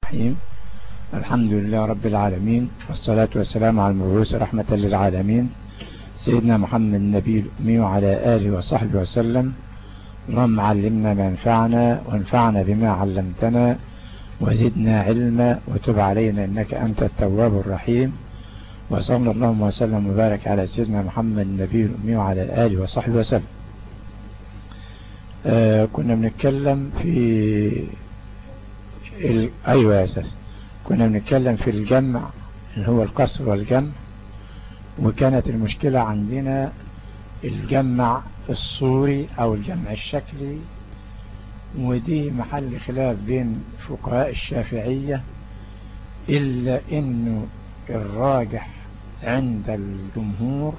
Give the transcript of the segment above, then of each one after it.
الرحيم الحمد لله رب العالمين والصلاة والسلام على المبعوث رحمة للعالمين سيدنا محمد النبي الأمي وعلى آله وصحبه وسلم اللهم علمنا ما ينفعنا وانفعنا بما علمتنا وزدنا علما وتب علينا إنك أنت التواب الرحيم وصلى اللهم وسلم وبارك على سيدنا محمد النبي الأمي وعلى آله وصحبه وسلم آه كنا بنتكلم في ال... أيوة يا أساس كنا بنتكلم في الجمع اللي هو القصر والجمع وكانت المشكلة عندنا الجمع الصوري أو الجمع الشكلي ودي محل خلاف بين فقهاء الشافعية إلا إنه الراجح عند الجمهور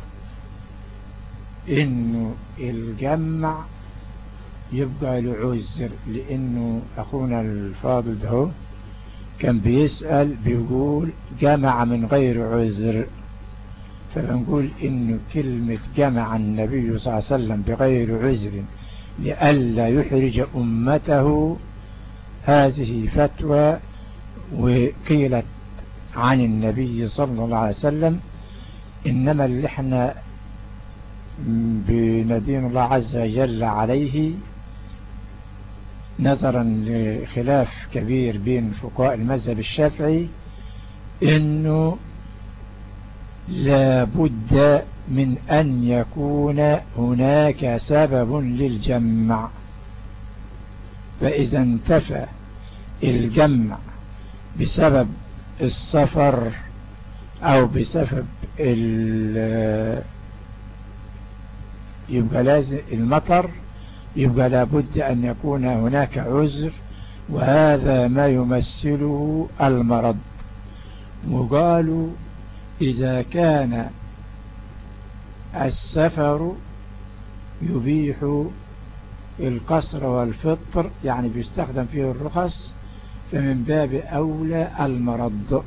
إنه الجمع يبقى لعذر لأنه أخونا الفاضل ده كان بيسأل بيقول جمع من غير عذر فبنقول إنه كلمة جمع النبي صلى الله عليه وسلم بغير عذر لئلا يحرج أمته هذه فتوى وقيلت عن النبي صلى الله عليه وسلم إنما اللي احنا بندين الله عز وجل عليه نظرا لخلاف كبير بين فقهاء المذهب الشافعي انه لابد من ان يكون هناك سبب للجمع فاذا انتفى الجمع بسبب السفر او بسبب يبقى لازم المطر يبقى لابد أن يكون هناك عذر وهذا ما يمثله المرض وقالوا إذا كان السفر يبيح القصر والفطر يعني بيستخدم فيه الرخص فمن باب أولى المرض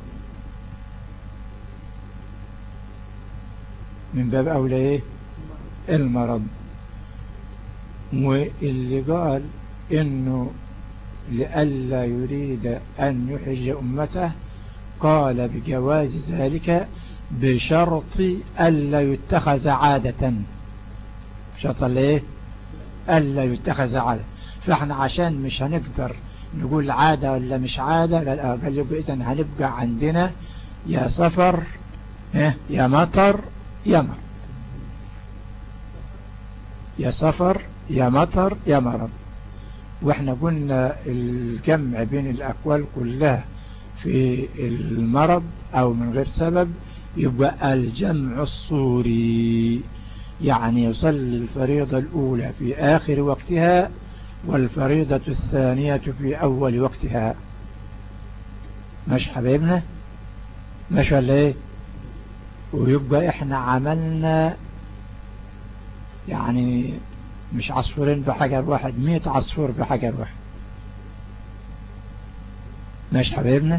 من باب أولى إيه المرض واللي قال انه لئلا يريد ان يحج امته قال بجواز ذلك بشرط ألا يتخذ عادة شرط ليه ألا يتخذ عادة فاحنا عشان مش هنقدر نقول عادة ولا مش عادة لا قال يبقى إذن هنبقى عندنا يا سفر يا مطر يا مرض يا سفر يا مطر يا مرض واحنا قلنا الجمع بين الأقوال كلها في المرض أو من غير سبب يبقى الجمع الصوري يعني يصلي الفريضة الأولى في آخر وقتها والفريضة الثانية في أول وقتها مش حبيبنا مش ولا ايه ويبقى احنا عملنا يعني مش عصفورين بحجر واحد مئة عصفور بحجر واحد ماشي حبيبنا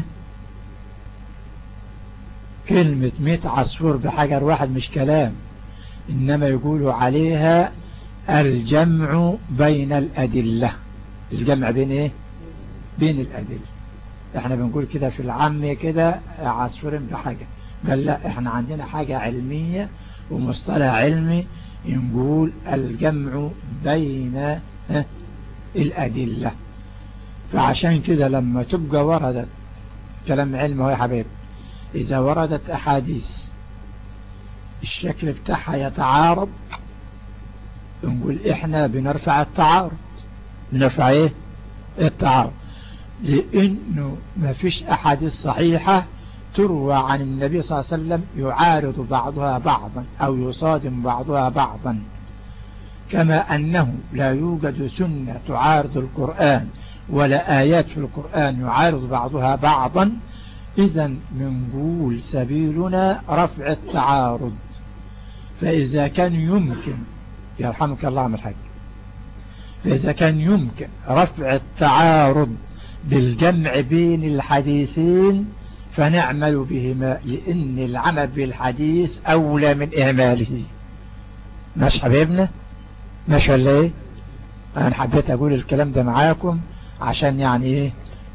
كلمة مئة عصفور بحجر واحد مش كلام إنما يقولوا عليها الجمع بين الأدلة الجمع بين إيه بين الأدلة احنا بنقول كده في العام كده عصفورين بحجر قال لا احنا عندنا حاجة علمية ومصطلح علمي نقول الجمع بين الأدلة فعشان كده لما تبقى وردت كلام علمي يا حبيب إذا وردت أحاديث الشكل بتاعها يتعارض نقول إحنا بنرفع التعارض بنرفع إيه التعارض لأنه ما فيش أحاديث صحيحة تروى عن النبي صلى الله عليه وسلم يعارض بعضها بعضا أو يصادم بعضها بعضا كما أنه لا يوجد سنة تعارض القرآن ولا آيات في القرآن يعارض بعضها بعضا إذا منقول سبيلنا رفع التعارض فإذا كان يمكن يرحمك الله عم الحاج فإذا كان يمكن رفع التعارض بالجمع بين الحديثين فنعمل بهما لأن العمل بالحديث أولى من إهماله مش حبيبنا مش ولا ايه انا حبيت اقول الكلام ده معاكم عشان يعني ايه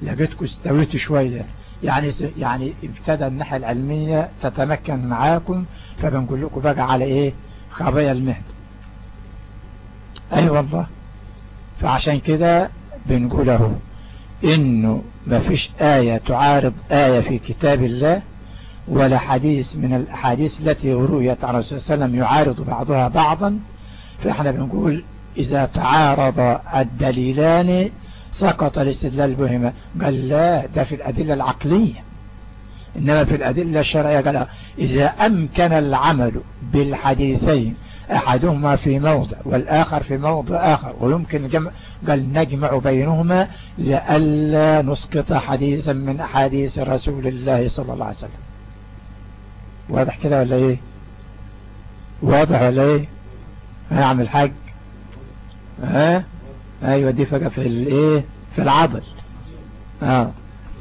لقيتكم استويتوا شوية يعني يعني ابتدى الناحية العلمية تتمكن معاكم فبنقول لكم بقى على ايه خبايا المهد اي أيوة والله فعشان كده بنقوله انه ما فيش آية تعارض آية في كتاب الله ولا حديث من الأحاديث التي رويت عن رسول الله صلى الله عليه وسلم يعارض بعضها بعضا فإحنا بنقول إذا تعارض الدليلان سقط الاستدلال بهما قال لا ده في الأدلة العقلية إنما في الأدلة الشرعية قال إذا أمكن العمل بالحديثين أحدهما في موضع والآخر في موضع آخر ويمكن جمع قال نجمع بينهما لألا نسقط حديثا من أحاديث رسول الله صلى الله عليه وسلم واضح كده ولا ايه واضح ولا ايه هيعمل حاج ها ايوه دي فجأة في الايه في العضل اه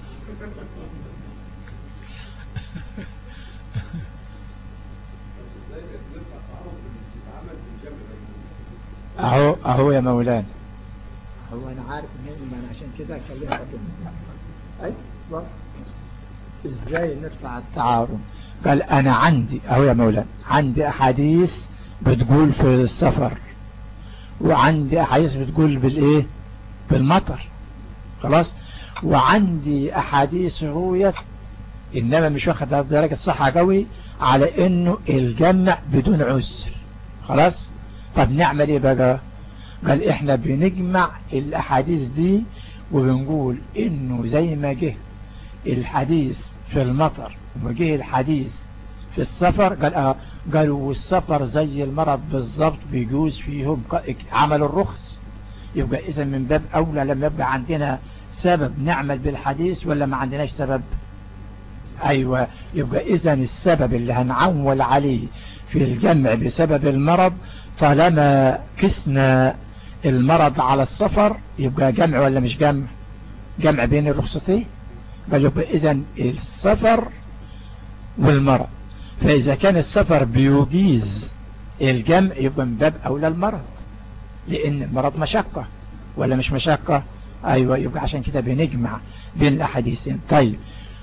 اهو اهو يا مولانا هو انا عارف ان انا عشان كده اكلمك ايوه ازاي نرفع التعارض قال انا عندي اهو يا مولانا عندي احاديث بتقول في السفر وعندي احاديث بتقول بالايه بالمطر خلاص وعندي احاديث رويت انما مش واخد درجة الصحة قوي على انه الجمع بدون عذر خلاص طب نعمل ايه بقى قال احنا بنجمع الاحاديث دي وبنقول انه زي ما جه الحديث في المطر وجه الحديث في السفر قال اه قالوا والسفر زي المرض بالضبط بيجوز فيهم عمل الرخص يبقى اذا من باب اولى لما يبقى عندنا سبب نعمل بالحديث ولا ما عندناش سبب ايوه يبقى اذا السبب اللي هنعول عليه في الجمع بسبب المرض طالما كسنا المرض على السفر يبقى جمع ولا مش جمع جمع بين الرخصتين قال يبقى اذا السفر والمرض فاذا كان السفر بيجيز الجمع يبقى من باب اولى المرض لان المرض مشقة ولا مش مشقة ايوه يبقى عشان كده بنجمع بين الاحاديثين طيب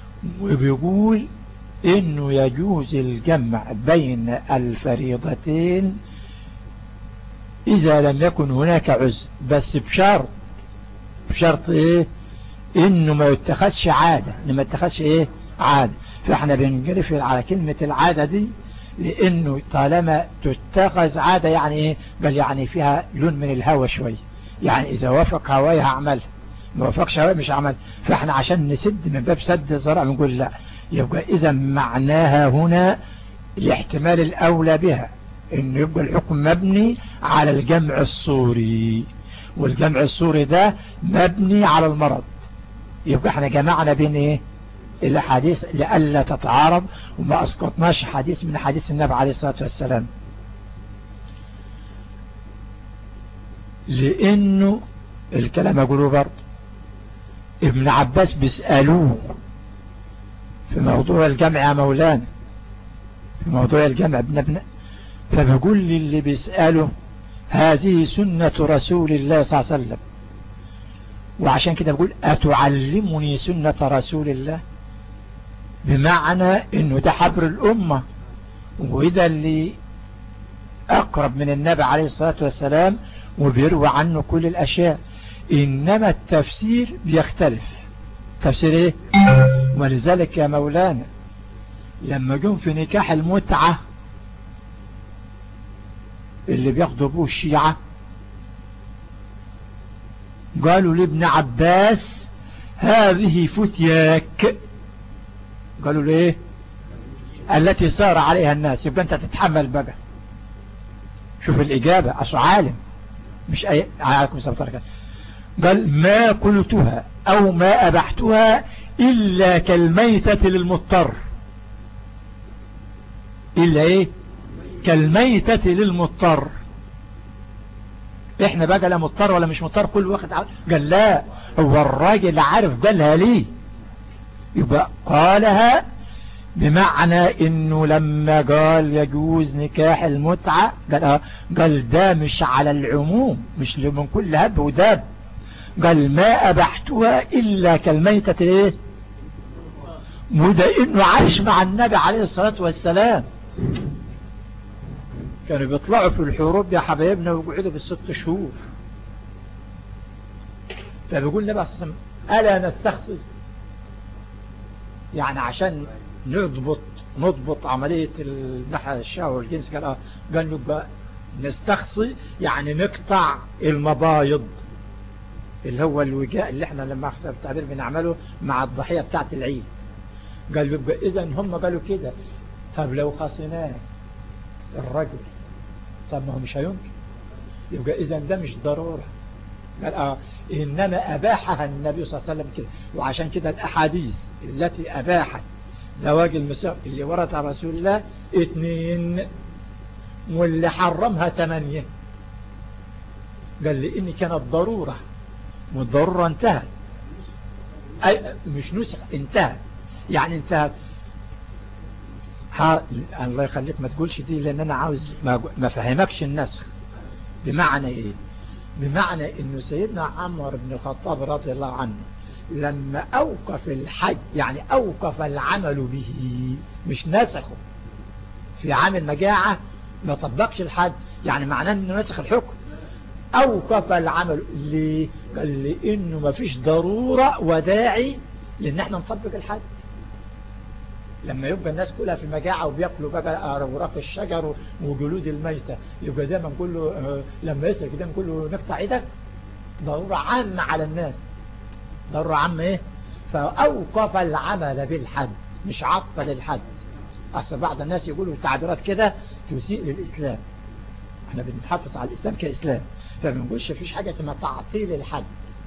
وبيقول انه يجوز الجمع بين الفريضتين اذا لم يكن هناك عذر بس بشرط بشرط ايه انه ما يتخذش عادة ما يتخذش ايه عادة فاحنا بنجرف على كلمة العادة دي لانه طالما تتخذ عادة يعني ايه قال يعني فيها لون من الهوى شوي يعني اذا وافق هوايها عملها ما وافقش هواي مش عمل فاحنا عشان نسد من باب سد الزرع بنقول لا يبقى اذا معناها هنا الاحتمال الاولى بها انه يبقى الحكم مبني على الجمع الصوري والجمع الصوري ده مبني على المرض يبقى احنا جمعنا بين ايه الاحاديث لألا تتعارض وما اسقطناش حديث من حديث النبي عليه الصلاة والسلام لانه الكلام اقوله برضه ابن عباس بيسألوه في موضوع الجمع يا مولانا في موضوع الجمع ابن ابن فبقول لي اللي بيسأله هذه سنة رسول الله صلى الله عليه وسلم وعشان كده بقول أتعلمني سنة رسول الله بمعنى انه ده حبر الامة وده اللي اقرب من النبي عليه الصلاة والسلام وبيروى عنه كل الاشياء انما التفسير بيختلف تفسير ايه ولذلك يا مولانا لما جم في نكاح المتعة اللي بياخدوا ابوه الشيعة قالوا لابن عباس هذه فتياك قالوا ليه التي سار عليها الناس يبقى انت تتحمل بقى شوف الإجابة أصل عالم مش أي عليكم السلام قال ما قلتها أو ما أبحتها إلا كالميتة للمضطر إلا إيه كالميتة للمضطر احنا بقى لا مضطر ولا مش مضطر كل واحد قال لا هو الراجل عارف قالها ليه يبقى قالها بمعنى انه لما قال يجوز نكاح المتعة قال, قال ده مش على العموم مش من كل هب وداب قال ما أبحتها إلا كالميتة إيه وده إنه عايش مع النبي عليه الصلاة والسلام كانوا بيطلعوا في الحروب يا حبايبنا ويقعدوا بالست شهور فبيقول النبي عليه الصلاة والسلام ألا نستخصي يعني عشان نضبط نضبط عملية النحى الشهوة والجنس قال اه قال نبقى نستخصي يعني نقطع المبايض اللي هو الوجاء اللي احنا لما حسب التعبير بنعمله مع الضحية بتاعت العيد قال يبقى اذا هم قالوا كده طب لو خصيناه الرجل طب ما هو مش هيمكن يبقى اذا ده مش ضرورة قال اه انما اباحها النبي صلى الله عليه وسلم كده وعشان كده الاحاديث التي اباحت زواج المساء اللي ورد على رسول الله اثنين واللي حرمها ثمانية قال لي إني كانت ضرورة والضرورة انتهت أي مش نسخ انتهت يعني انتهت ها الله يخليك ما تقولش دي لأن أنا عاوز ما فهمكش النسخ بمعنى إيه بمعنى إنه سيدنا عمر بن الخطاب رضي الله عنه لما أوقف الحج يعني أوقف العمل به مش نسخه في عام المجاعة ما طبقش الحج يعني معناه انه نسخ الحكم اوقف العمل ليه قال لانه ما فيش ضرورة وداعي لان احنا نطبق الحج لما يبقى الناس كلها في المجاعة وبياكلوا بقى اوراق الشجر وجلود الميتة يبقى دايما نقول له لما يسرق دايما نقول له نقطع ايدك ضرورة عامة على الناس ضرورة عامة ايه فاوقف العمل بالحج مش عطل الحج اصل بعض الناس يقولوا تعبيرات كده تسيء للإسلام احنا بنحافظ على الإسلام كإسلام فما نقولش فيش حاجة اسمها تعطيل الحد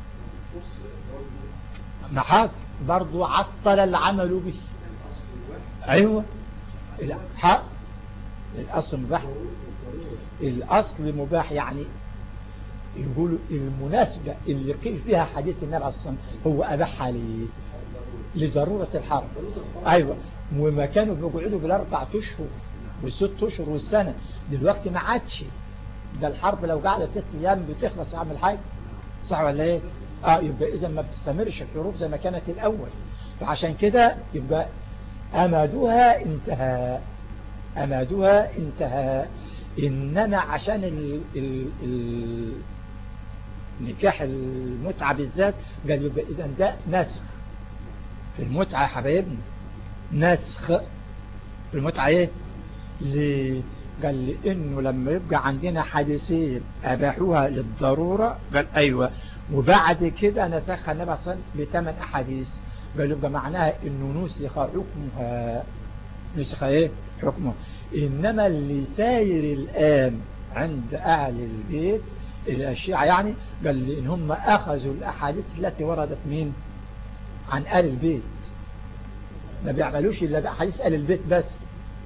ما حاجة برضو عطل العمل به ايوه حق الاصل مباح الاصل مباح يعني يقولوا المناسبة اللي قيل فيها حديث النبي عليه الصلاة والسلام هو أباحها ليه لضرورة الحرب أيوة وما كانوا بيقعدوا بالأربع أشهر والست أشهر والسنة دلوقتي ما عادش ده الحرب لو قاعدة ست أيام بتخلص يعمل حاجة صح ولا إيه؟ آه يبقى إذا ما بتستمرش الحروب زي ما كانت الأول فعشان كده يبقى أمادها انتهى أمادها انتهى إنما عشان ال ال ال نكاح المتعة بالذات قال يبقى إذا ده نسخ في المتعة يا حبايبنا نسخ في المتعة ايه ليه قال لي انه لما يبقى عندنا حديثين اباحوها للضرورة قال ايوه وبعد كده نسخها النبي صلى الله عليه وسلم بثمان احاديث قال يبقى معناها انه نسخ حكمها نسخ ايه حكمها انما اللي ساير الان عند اهل البيت الاشياء يعني قال لي ان هم اخذوا الاحاديث التي وردت من عن آل البيت ما بيعملوش إلا بأحاديث آل البيت بس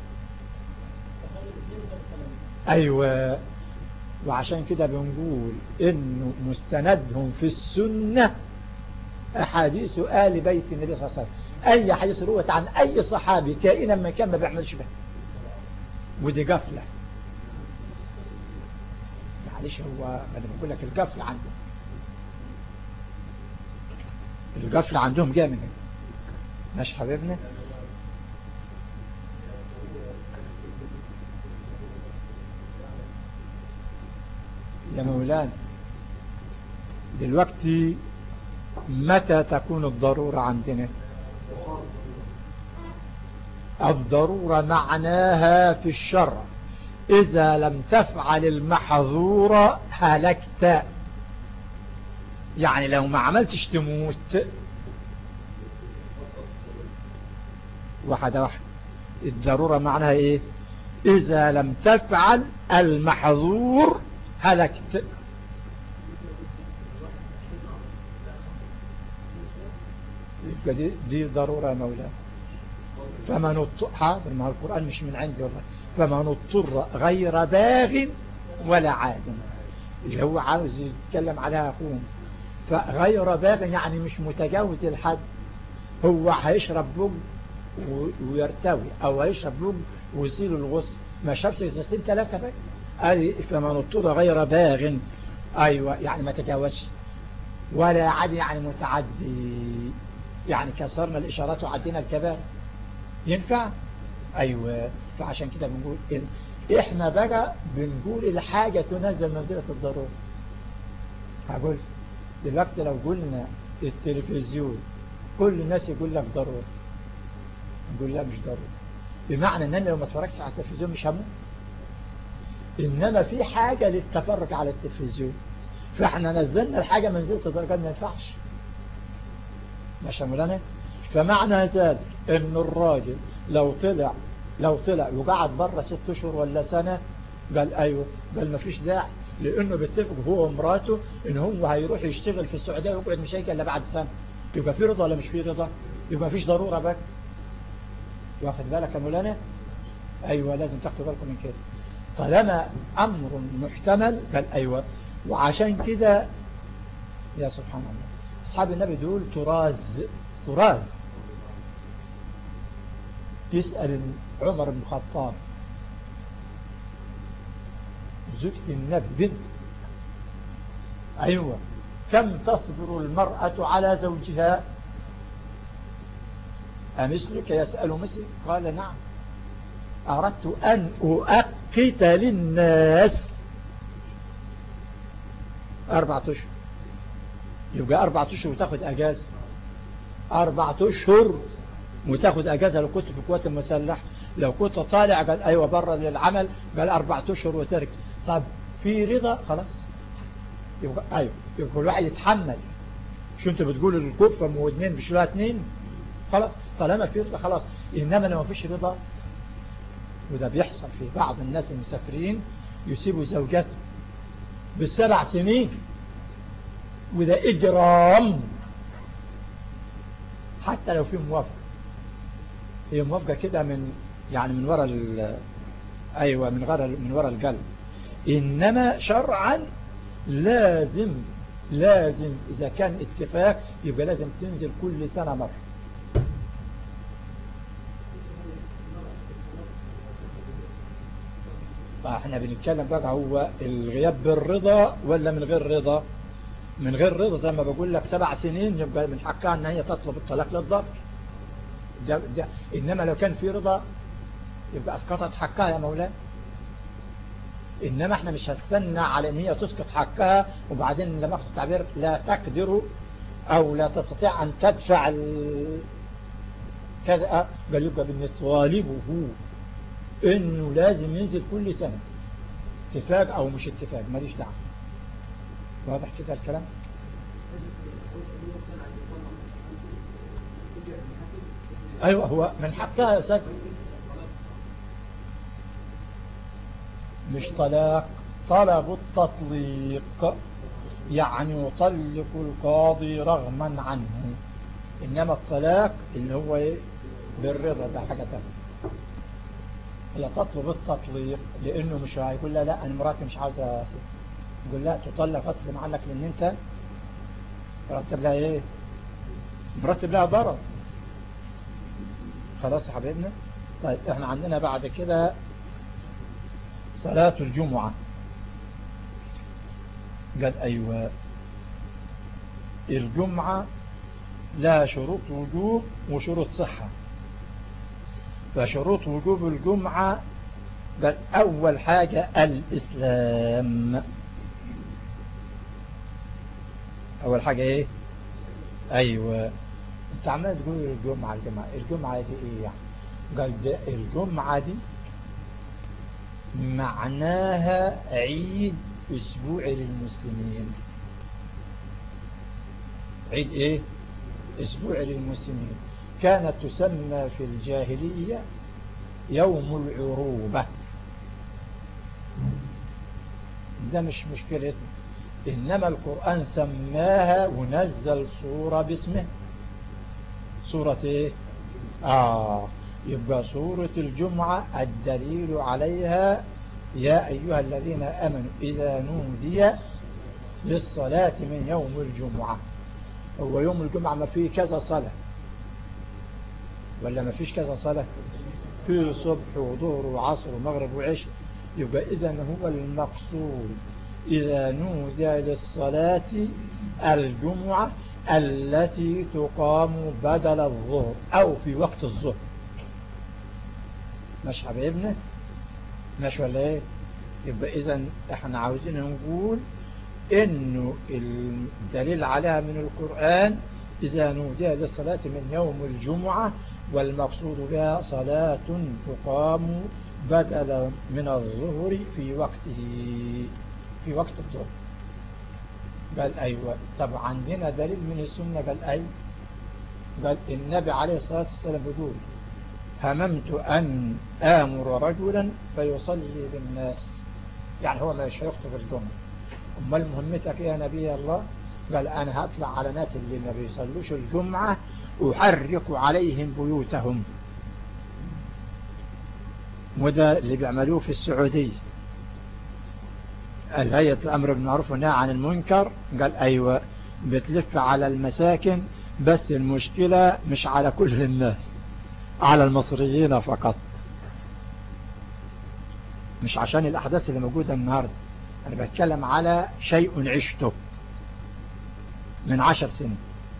أيوة وعشان كده بنقول إنه مستندهم في السنة أحاديث آل بيت النبي صلى الله عليه وسلم أي حديث روت عن أي صحابي كائنا ما كان ما بيعملش به ودي قفلة معلش هو أنا بقول لك القفلة عندهم القفل عندهم جامد ماشي حبيبنا يا مولانا دلوقتي متى تكون الضرورة عندنا الضرورة معناها في الشرع إذا لم تفعل المحظور هلكت يعني لو ما عملتش تموت واحدة واحدة الضرورة معناها ايه اذا لم تفعل المحظور هلكت دي, دي ضرورة يا مولانا فمن اضطر حاضر ما القرآن مش من عندي والله فمن اضطر غير باغ ولا عاد اللي هو عاوز يتكلم عليها أخوهم فغير باغ يعني مش متجاوز الحد هو هيشرب بوج ويرتوي او هيشرب بوج ويصير الغسل ما شربش ازازتين ثلاثة بقى قال فمن اضطر غير باغ ايوه يعني ما تجاوزش ولا عد يعني متعدي يعني كسرنا الإشارات وعدينا الكبائر ينفع أيوة فعشان كده بنقول إن إحنا بقى بنقول الحاجة تنزل منزلة الضرورة هقول دلوقتي لو قلنا التلفزيون كل الناس يقول لك ضروري نقول لا مش ضروري بمعنى ان انا لو ما اتفرجتش على التلفزيون مش هموت انما في حاجة للتفرج على التلفزيون فاحنا نزلنا الحاجة منزلة الدرجات ما ينفعش ماشي مولانا فمعنى ذلك ان الراجل لو طلع لو طلع وقعد بره ست اشهر ولا سنة قال ايوه قال ما فيش داعي لانه بيتفق هو ومراته ان هو هيروح يشتغل في السعودية ويقعد مش هيجي الا بعد سنة يبقى في رضا ولا مش في رضا يبقى فيش ضرورة بقى واخد بالك يا مولانا ايوه لازم تاخدوا بالكم من كده طالما امر محتمل قال ايوه وعشان كده يا سبحان الله اصحاب النبي دول تراز تراز يسأل عمر بن الخطاب زوجة النبي بنت أيوة كم تصبر المرأة على زوجها أمثلك يسأل مثلك قال نعم أردت أن أؤقت للناس أربعة أشهر يبقى أربعة أشهر وتاخد أجازة أربعة أشهر وتاخد أجازة لو كنت في القوات المسلح لو كنت طالع قال أيوة برا للعمل قال أربعة أشهر وترك طب في رضا خلاص يبقى أيوة يبقى كل واحد يتحمل شو انت بتقول الكفة مو اثنين مش لها اثنين خلاص طالما في رضا خلاص إنما لو ما فيش رضا وده بيحصل في بعض الناس المسافرين يسيبوا زوجته بالسبع سنين وده إجرام حتى لو في موافقة هي موافقة كده من يعني من وراء أيوة من وراء من وراء القلب إنما شرعا لازم لازم إذا كان اتفاق يبقى لازم تنزل كل سنة مرة احنا بنتكلم بقى هو الغياب بالرضا ولا من غير رضا من غير رضا زي ما بقول لك سبع سنين يبقى من حقها ان هي تطلب الطلاق للضرب ده ده انما لو كان في رضا يبقى اسقطت حقها يا مولاي انما احنا مش هستنى على ان هي تسقط حقها وبعدين لما اقصد التعبير لا تقدر او لا تستطيع ان تدفع كذا قال يبقى بنطالبه انه لازم ينزل كل سنة اتفاق او مش اتفاق ماليش دعوه واضح كده الكلام ايوه هو من حقها يا استاذ مش طلاق طلب التطليق يعني يطلق القاضي رغما عنه انما الطلاق اللي هو ايه بالرضا ده حاجة تانية هي تطلب التطليق لانه مش هيقول لها لا انا مراتي مش عاوزه يقول لا تطلق غصب عنك لان انت مرتب لها ايه مرتب لها ضرر خلاص يا حبيبنا طيب احنا عندنا بعد كده صلاة الجمعة قال ايوه الجمعة لها شروط وجوب وشروط صحة فشروط وجوب الجمعة قال أول حاجة الإسلام أول حاجة إيه أيوة أنت عمال تقول الجمعة الجمعة الجمعة دي إيه يعني قال ده الجمعة دي معناها عيد أسبوعي للمسلمين عيد إيه أسبوعي للمسلمين كانت تسمى في الجاهلية يوم العروبة ده مش مشكلتنا إنما القرآن سماها ونزل صورة باسمه صورة ايه آه يبقى صورة الجمعة الدليل عليها يا أيها الذين أمنوا إذا نودي للصلاة من يوم الجمعة هو يوم الجمعة ما فيه كذا صلاة ولا ما فيش كذا صلاة في صبح وظهر وعصر ومغرب وعشاء يبقى إذا هو المقصود إذا نودي للصلاة الجمعة التي تقام بدل الظهر أو في وقت الظهر مش حبيبنا مش ولا ايه يبقى اذا احنا عاوزين نقول انه الدليل عليها من القرآن إذا نودي للصلاة من يوم الجمعة والمقصود بها صلاة تقام بدلا من الظهر في وقته في وقت الظهر قال أيوة طب عندنا دليل من السنة قال أي قال النبي عليه الصلاة والسلام يقول هممت أن آمر رجلا فيصلي بالناس يعني هو مش هيخطب الجمعة أمال مهمتك يا نبي الله قال أنا هطلع على ناس اللي ما بيصلوش الجمعة أحرك عليهم بيوتهم وده اللي بيعملوه في السعودية الهيئة الأمر بالمعروف والنهي عن المنكر قال أيوة بتلف على المساكن بس المشكلة مش على كل الناس على المصريين فقط مش عشان الأحداث اللي موجودة النهاردة أنا بتكلم على شيء عشته من عشر سنين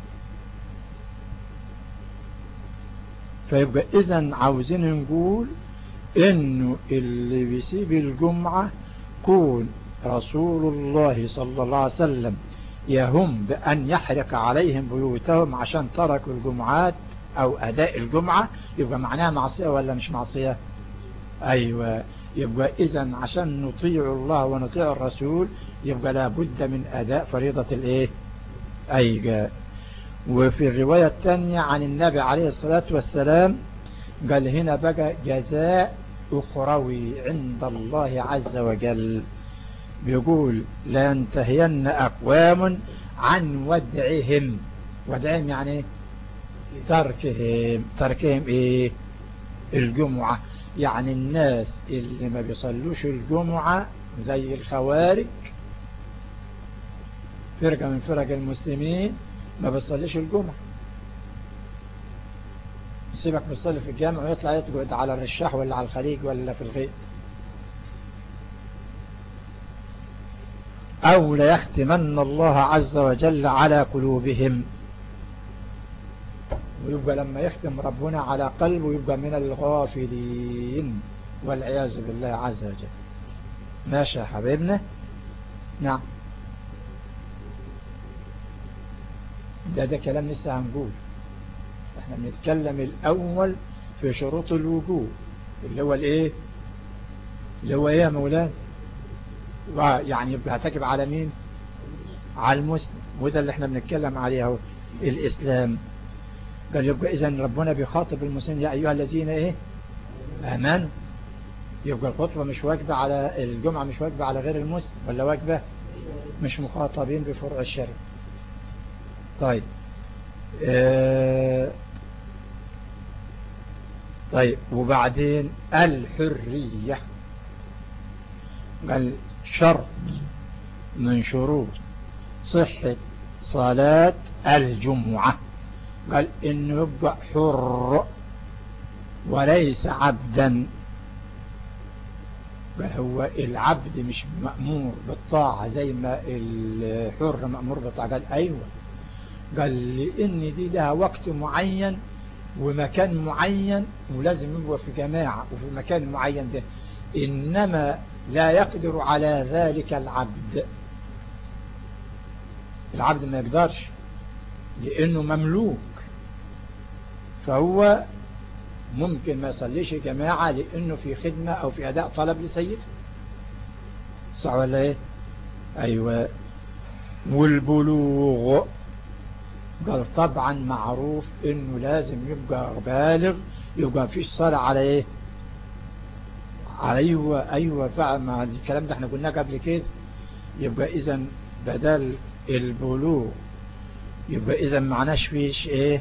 فيبقى إذا عاوزين نقول إنه اللي بيسيب الجمعة كون رسول الله صلى الله عليه وسلم يهم بأن يحرق عليهم بيوتهم عشان تركوا الجمعات أو أداء الجمعة يبقى معناها معصية ولا مش معصية أيوة يبقى إذا عشان نطيع الله ونطيع الرسول يبقى لابد من أداء فريضة الإيه أي وفي الرواية الثانية عن النبي عليه الصلاة والسلام قال هنا بقى جزاء أخروي عند الله عز وجل بيقول لا ينتهين أقوام عن ودعهم ودعهم يعني تركهم تركهم إيه الجمعة يعني الناس اللي ما بيصلوش الجمعة زي الخوارج فرقة من فرق المسلمين ما بيصليش الجمعة يسيبك بيصلي في الجامع ويطلع يتقعد على الرشاح ولا على الخليج ولا في الغيط أو ليختمن الله عز وجل على قلوبهم ويبقى لما يختم ربنا على قلبه يبقى من الغافلين والعياذ بالله عز وجل ماشي يا حبيبنا نعم ده ده كلام لسه هنقول احنا بنتكلم الاول في شروط الوجوب اللي هو الايه اللي هو ايه يا مولانا يعني يبقى هتجب على مين على المسلم وده اللي احنا بنتكلم عليه اهو الاسلام قال يبقى اذا ربنا بيخاطب المسلمين يا ايها الذين ايه امنوا يبقى الخطبة مش واجبة على الجمعة مش واجبة على غير المسلم ولا واجبة مش مخاطبين بفروع الشرع طيب اه طيب وبعدين الحرية قال شرط من شروط صحة صلاة الجمعة قال انه يبقى حر وليس عبدا قال هو العبد مش مأمور بالطاعة زي ما الحر مأمور بالطاعة قال ايوه قال لان دي لها وقت معين ومكان معين ولازم يبقى في جماعة وفي مكان معين ده إنما لا يقدر على ذلك العبد العبد ما يقدرش لأنه مملوك فهو ممكن ما يصليش جماعة لأنه في خدمة أو في أداء طلب لسيده صح ولا إيه أيوة والبلوغ قال طبعا معروف انه لازم يبقى بالغ يبقى فيش صلاة على ايه ايوه ايوه فعلا الكلام ده احنا قلناه قبل كده يبقى اذا بدل البلوغ يبقى اذا معناش فيش ايه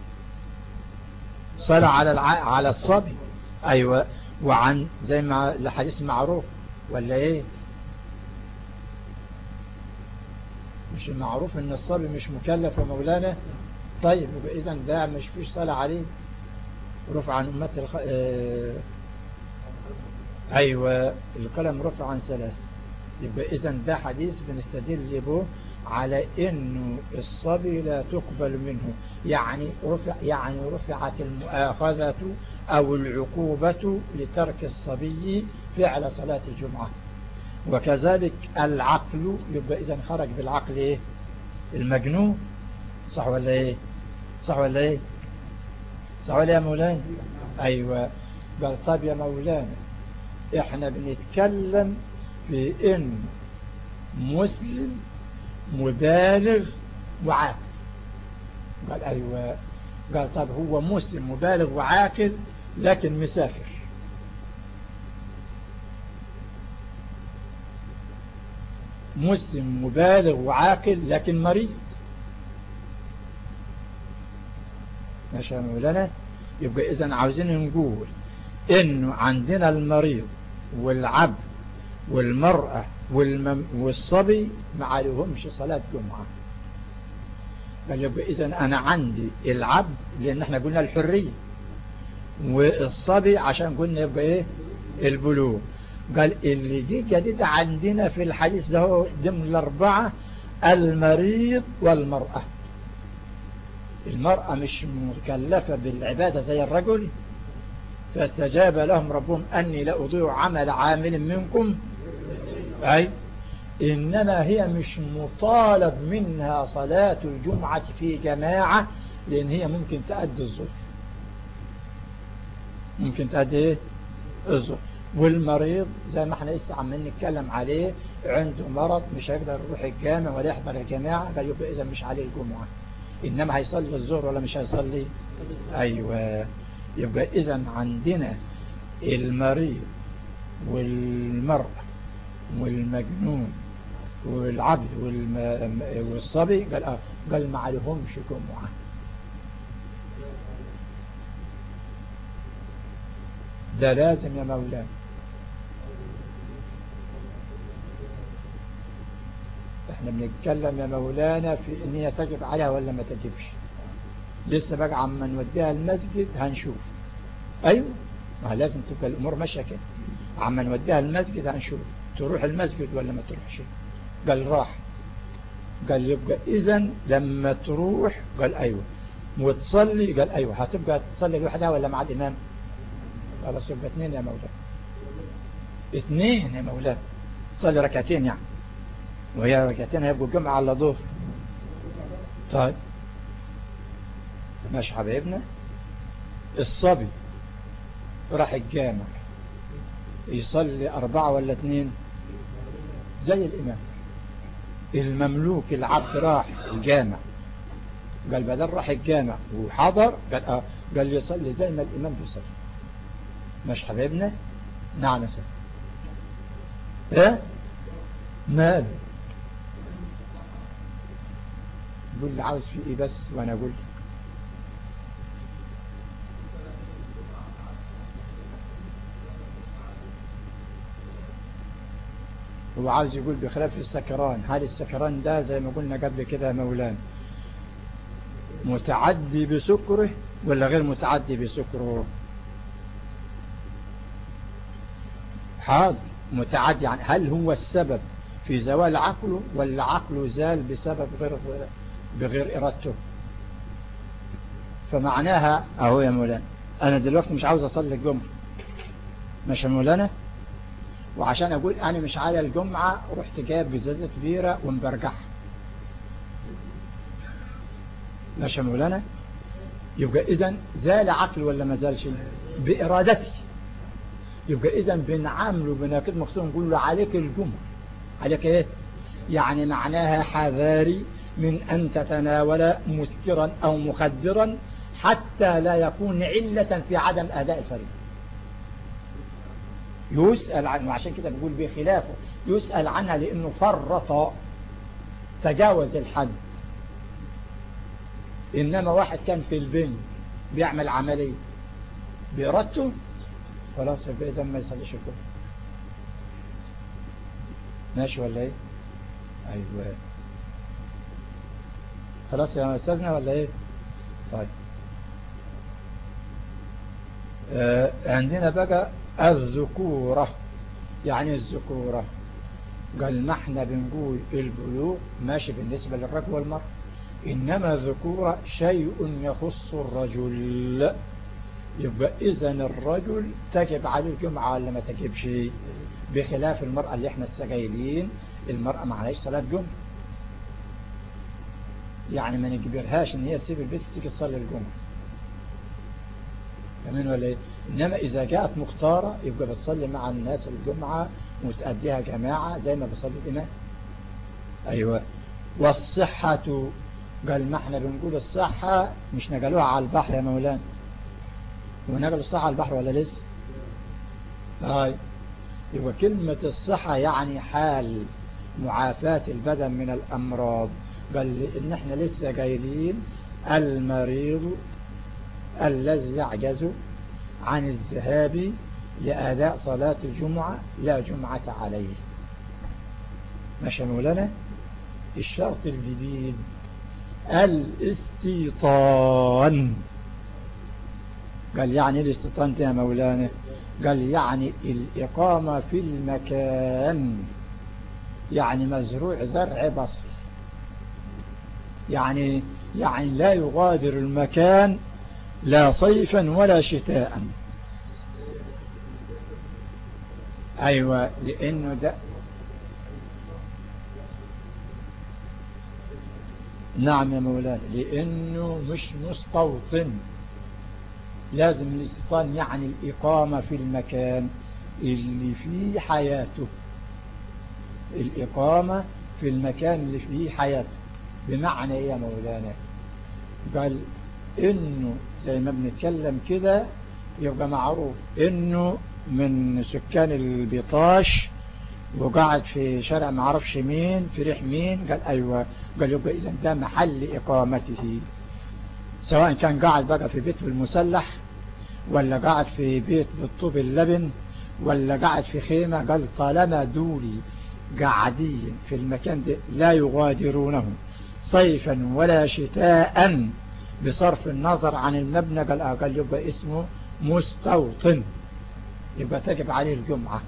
صلاة على الع... على الصبي ايوه وعن زي ما الحديث معروف ولا ايه مش معروف ان الصبي مش مكلف ومولانا طيب يبقى اذا ده مش فيش صلاة عليه رفع عن امة الخ... اه... ايوه القلم رفع عن ثلاث يبقى إذا ده حديث بنستدل به على انه الصبي لا تقبل منه يعني رفع يعني رفعت المؤاخذة او العقوبة لترك الصبي فعل صلاة الجمعة وكذلك العقل يبقى اذا خرج بالعقل ايه المجنون صح ولا ايه صح ولا ايه صح ولا يا مولانا ايوه قال طب يا مولانا احنا بنتكلم في ان مسلم مبالغ وعاقل قال أيوة قال طب هو مسلم مبالغ وعاقل لكن مسافر مسلم مبالغ وعاقل لكن مريض ماشي يا مولانا يبقى إذا عاوزين نقول إنه عندنا المريض والعبد والمرأة والمم والصبي ما عليهمش صلاة جمعة قال يبقى إذا أنا عندي العبد لأن احنا قلنا الحرية والصبي عشان قلنا يبقى إيه البلوغ قال اللي دي جديدة عندنا في الحديث ده ضمن الأربعة المريض والمرأة المرأة مش مكلفة بالعبادة زي الرجل فاستجاب لهم ربهم أني لأضيع عمل عامل منكم أي إنما هي مش مطالب منها صلاة الجمعة في جماعة لأن هي ممكن تأدي الظهر ممكن تأدي إيه؟ الظهر والمريض زي ما احنا لسه عمالين نتكلم عليه عنده مرض مش هيقدر يروح الجامع ولا يحضر الجماعة قال يبقى إذا مش عليه الجمعة إنما هيصلي الظهر ولا مش هيصلي أيوة يبقى إذا عندنا المريض والمرأة والمجنون والعبد والصبي قال آه قال ما عليهمش جمعة ده لازم يا مولانا احنا بنتكلم يا مولانا في ان هي تجب عليها ولا ما تجبش لسه بقى عما نوديها المسجد هنشوف ايوه ما لازم تبقى الامور ماشيه كده عما نوديها المسجد هنشوف تروح المسجد ولا ما تروحش قال راح قال يبقى اذا لما تروح قال ايوه وتصلي قال ايوه هتبقى تصلي لوحدها ولا مع الامام خلاص يبقى اثنين يا مولانا اثنين يا مولانا تصلي ركعتين يعني وهي ركعتين هيبقوا جمعة على ظهر طيب ماشي حبايبنا الصبي راح الجامع يصلي أربعة ولا اثنين زي الإمام المملوك العبد راح الجامع قال بدل راح الجامع وحضر قال آه قال يصلي زي ما الإمام بيصلي مش حبيبنا نعم سيدي ايه مال قول لي عاوز في ايه بس وانا اقول لك هو عاوز يقول بخلاف السكران هل السكران ده زي ما قلنا قبل كده يا مولانا متعدي بسكره ولا غير متعدي بسكره حاضر متعدي يعني هل هو السبب في زوال عقله ولا عقله زال بسبب غير بغير إرادته فمعناها اهو يا مولانا انا دلوقتي مش عاوز اصلي الجمعة مش يا مولانا وعشان اقول انا مش على الجمعة رحت جايب جزازة كبيرة ومبرجعها مش يا مولانا يبقى اذا زال عقل ولا ما زالش بإرادتي يبقى اذا بنعامله بناكد مقصود نقول له عليك الجمعة عليك ايه يعني معناها حذاري من أن تتناول مسكرا أو مخدرا حتى لا يكون علة في عدم أداء الفريضة يسأل عنه وعشان كده بيقول بخلافه يسأل عنها لأنه فرط تجاوز الحد إنما واحد كان في البنك بيعمل عملية بإرادته خلاص يبقى إذا ما يصليش الكل ماشي ولا ايه ايوه خلاص يا استاذنا ولا ايه طيب آه عندنا بقى الذكورة يعني الذكورة قال ما احنا بنقول البلوغ ماشي بالنسبة للرجل والمرأة إنما ذكورة شيء يخص الرجل يبقى إذا الرجل تجب عليه الجمعة ولا ما تجبش بخلاف المرأة اللي احنا السجايلين المرأة ما عليهاش صلاة جمعة يعني ما نجبرهاش ان هي تسيب البيت وتيجي تصلي الجمعة كمان ولا ايه انما اذا جاءت مختارة يبقى بتصلي مع الناس الجمعة وتأديها جماعة زي ما بصلي الامام ايوه والصحة قال ما احنا بنقول الصحة مش نقلوها على البحر يا مولانا ونقلوا الصحة على البحر ولا لسه هاي يبقى كلمة الصحة يعني حال معافاة البدن من الأمراض قال إن احنا لسه قايلين المريض الذي يعجز عن الذهاب لأداء صلاة الجمعة لا جمعة عليه ماشي مولانا الشرط الجديد الاستيطان قال يعني الاستيطان يا مولانا قال يعني الإقامة في المكان يعني مزروع زرع بصر يعني يعني لا يغادر المكان لا صيفا ولا شتاء أيوة لأنه ده نعم يا مولانا لأنه مش مستوطن لازم الاستيطان يعني الإقامة في المكان اللي فيه حياته الإقامة في المكان اللي فيه حياته بمعنى ايه يا مولانا قال انه زي ما بنتكلم كده يبقى معروف انه من سكان البيطاش وقعد في شارع ما عرفش مين في ريح مين قال ايوه قال يبقى اذا ده محل اقامته سواء كان قاعد بقى في بيت بالمسلح ولا قاعد في بيت بالطوب اللبن ولا قاعد في خيمة قال طالما دولي قاعدين في المكان ده لا يغادرونه صيفا ولا شتاء بصرف النظر عن المبنى قال أقل يبقى اسمه مستوطن يبقى تجب عليه الجمعة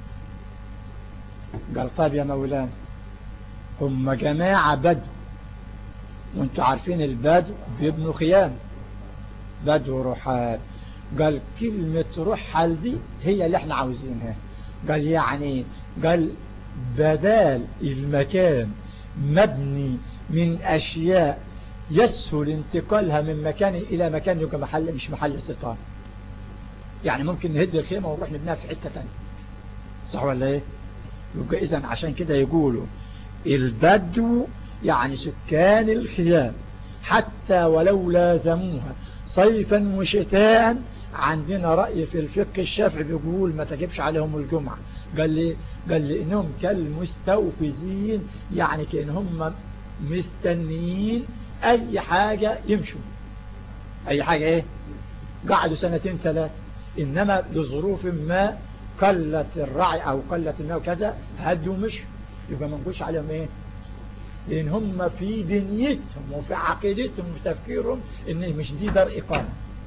قال طيب يا مولانا هم جماعة بدو وانتوا عارفين البدو بيبنوا خيام بدو رحال قال كلمة رحل دي هي اللي احنا عاوزينها قال يعني قال بدال المكان مبني من أشياء يسهل انتقالها من مكان إلى مكان يبقى محل مش محل استيطان يعني ممكن نهد الخيمة ونروح نبنيها في حتة تانية صح ولا ايه يبقى إذا عشان كده يقولوا البدو يعني سكان الخيام حتى ولو لازموها صيفا وشتاء عندنا رأي في الفقه الشافعي بيقول ما تجبش عليهم الجمعة قال لي قال لي انهم كالمستوفزين يعني كأنهم مستنيين اي حاجة يمشوا اي حاجة ايه قعدوا سنتين ثلاث انما لظروف ما قلت الرعي او قلت الماء وكذا هدوا مش يبقى ما نقولش عليهم ايه لان هم في دنيتهم وفي عقيدتهم وفي تفكيرهم ان مش دي دار اقامة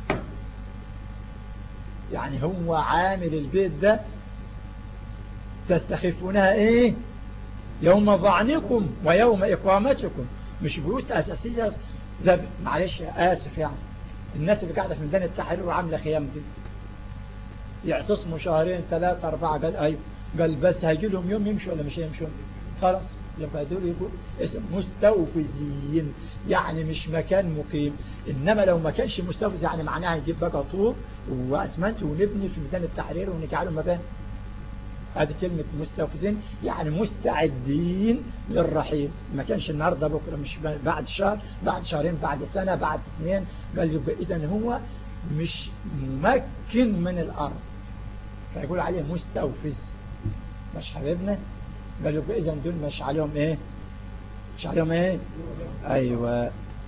يعني هو عامل البيت ده تستخفونها ايه يوم ظعنكم ويوم اقامتكم مش بيوت اساسية زي معلش اسف يعني الناس اللي قاعدة في ميدان التحرير وعاملة خيام دي يعتصموا شهرين ثلاثة أربعة قال أيوة قال بس هيجي لهم يوم يمشوا ولا مش يمشوا خلاص يبقى دول يبقوا اسم مستوفزين يعني مش مكان مقيم إنما لو ما كانش مستوفز يعني معناها نجيب بقى طوب وأسمنت ونبني في ميدان التحرير ونجعله مباني هذه كلمة مستوفزين يعني مستعدين للرحيل ما كانش النهاردة بكرة مش بعد شهر بعد شهرين بعد سنة بعد اثنين قال يبقى إذا هو مش ممكن من الأرض فيقول عليه مستوفز مش حبيبنا قال يبقى إذا دول مش عليهم إيه مش عليهم إيه أيوة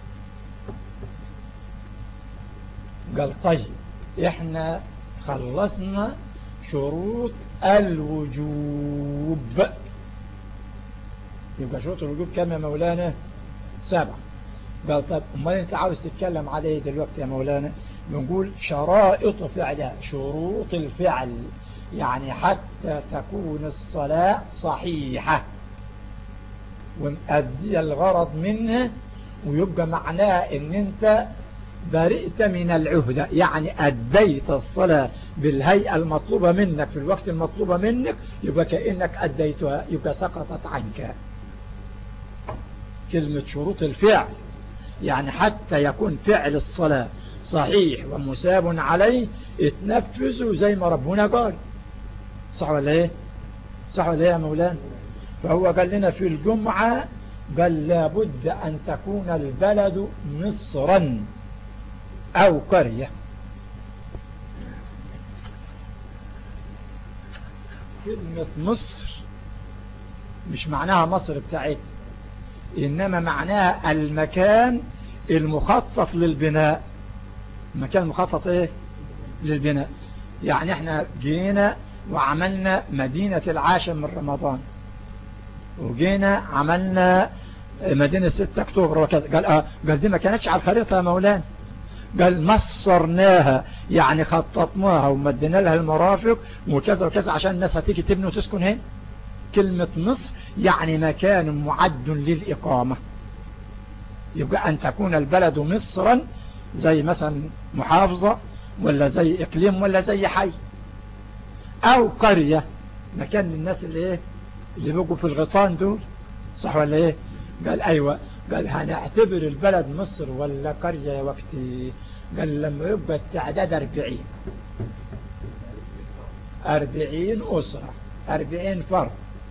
قال طيب إحنا خلصنا شروط الوجوب يبقى شروط الوجوب كم يا مولانا سبعة قال طب امال انت عاوز تتكلم عليه دلوقتي يا مولانا بنقول شرائط فعلها شروط الفعل يعني حتى تكون الصلاة صحيحة ونأدي الغرض منها ويبقى معناها ان انت برئت من العهدة يعني أديت الصلاة بالهيئة المطلوبة منك في الوقت المطلوبة منك يبقى كأنك أديتها يبقى سقطت عنك كلمة شروط الفعل يعني حتى يكون فعل الصلاة صحيح ومساب عليه اتنفذوا زي ما ربنا قال صح ولا ايه صح ولا ايه يا مولانا فهو قال لنا في الجمعة قال لابد أن تكون البلد مصرا أو قرية كلمة مصر مش معناها مصر بتاعت إنما معناها المكان المخطط للبناء المكان المخطط إيه للبناء يعني احنا جينا وعملنا مدينة العاشر من رمضان وجينا عملنا مدينة 6 اكتوبر وكذا قال اه قال دي ما كانتش على الخريطة يا مولانا قال مصرناها يعني خططناها ومدينا لها المرافق وكذا وكذا عشان الناس هتيجي تبني وتسكن هنا كلمة مصر يعني مكان معد للإقامة يبقى أن تكون البلد مصرا زي مثلا محافظة ولا زي إقليم ولا زي حي أو قرية مكان للناس اللي إيه اللي بيجوا في الغيطان دول صح ولا إيه قال أيوة قال هنعتبر البلد مصر ولا قرية وقتي قال لما يبقى التعداد أربعين أربعين أسرة أربعين فرد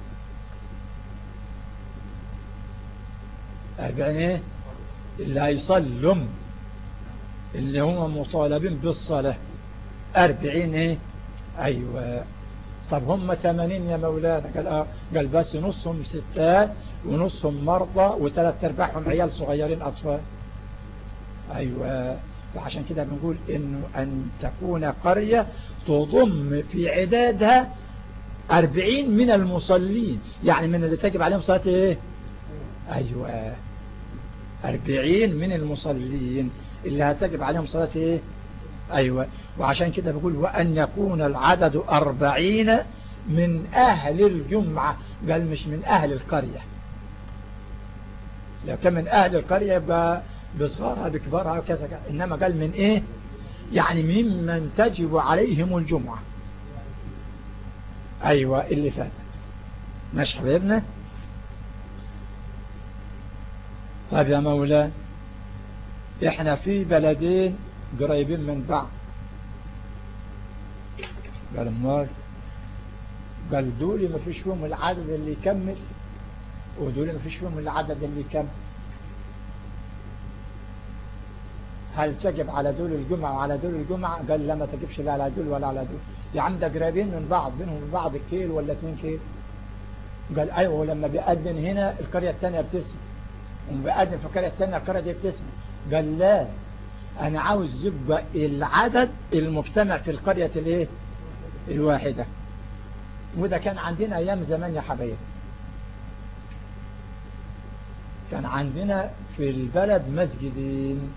أربعين إيه اللي هيصلهم اللي هم مطالبين بالصلاة أربعين إيه أيوة طب هم ثمانين يا مولانا قال آه قال بس نصهم ستات ونصهم مرضى وثلاث ارباعهم عيال صغيرين أطفال أيوة فعشان كده بنقول إنه أن تكون قرية تضم في عدادها أربعين من المصلين يعني من اللي تجب عليهم صلاة إيه أيوة أربعين من المصلين اللي هتجب عليهم صلاة إيه أيوة وعشان كده بقول وأن يكون العدد أربعين من أهل الجمعة قال مش من أهل القرية لو كان من أهل القرية يبقى بصغارها بكبارها وكذا كذا إنما قال من إيه يعني ممن تجب عليهم الجمعة أيوة اللي فاتت ماشي حبيبنا طيب يا مولانا احنا في بلدين قريبين من بعض قال امال قال دول ما فيش فيهم العدد اللي يكمل ودول ما فيش فيهم العدد اللي يكمل هل تجب على دول الجمعة وعلى دول الجمعة قال لا ما تجبش لا على دول ولا على دول يا عم ده قريبين من بعض بينهم من بعض كيل ولا اتنين كيل قال ايوه ولما بيأذن هنا القرية الثانية بتسمع وبيأذن في القرية الثانية القرية دي بتسمع قال لا انا عاوز يبقى العدد المجتمع في القرية الايه الواحدة وده كان عندنا ايام زمان يا حبايب كان عندنا في البلد مسجدين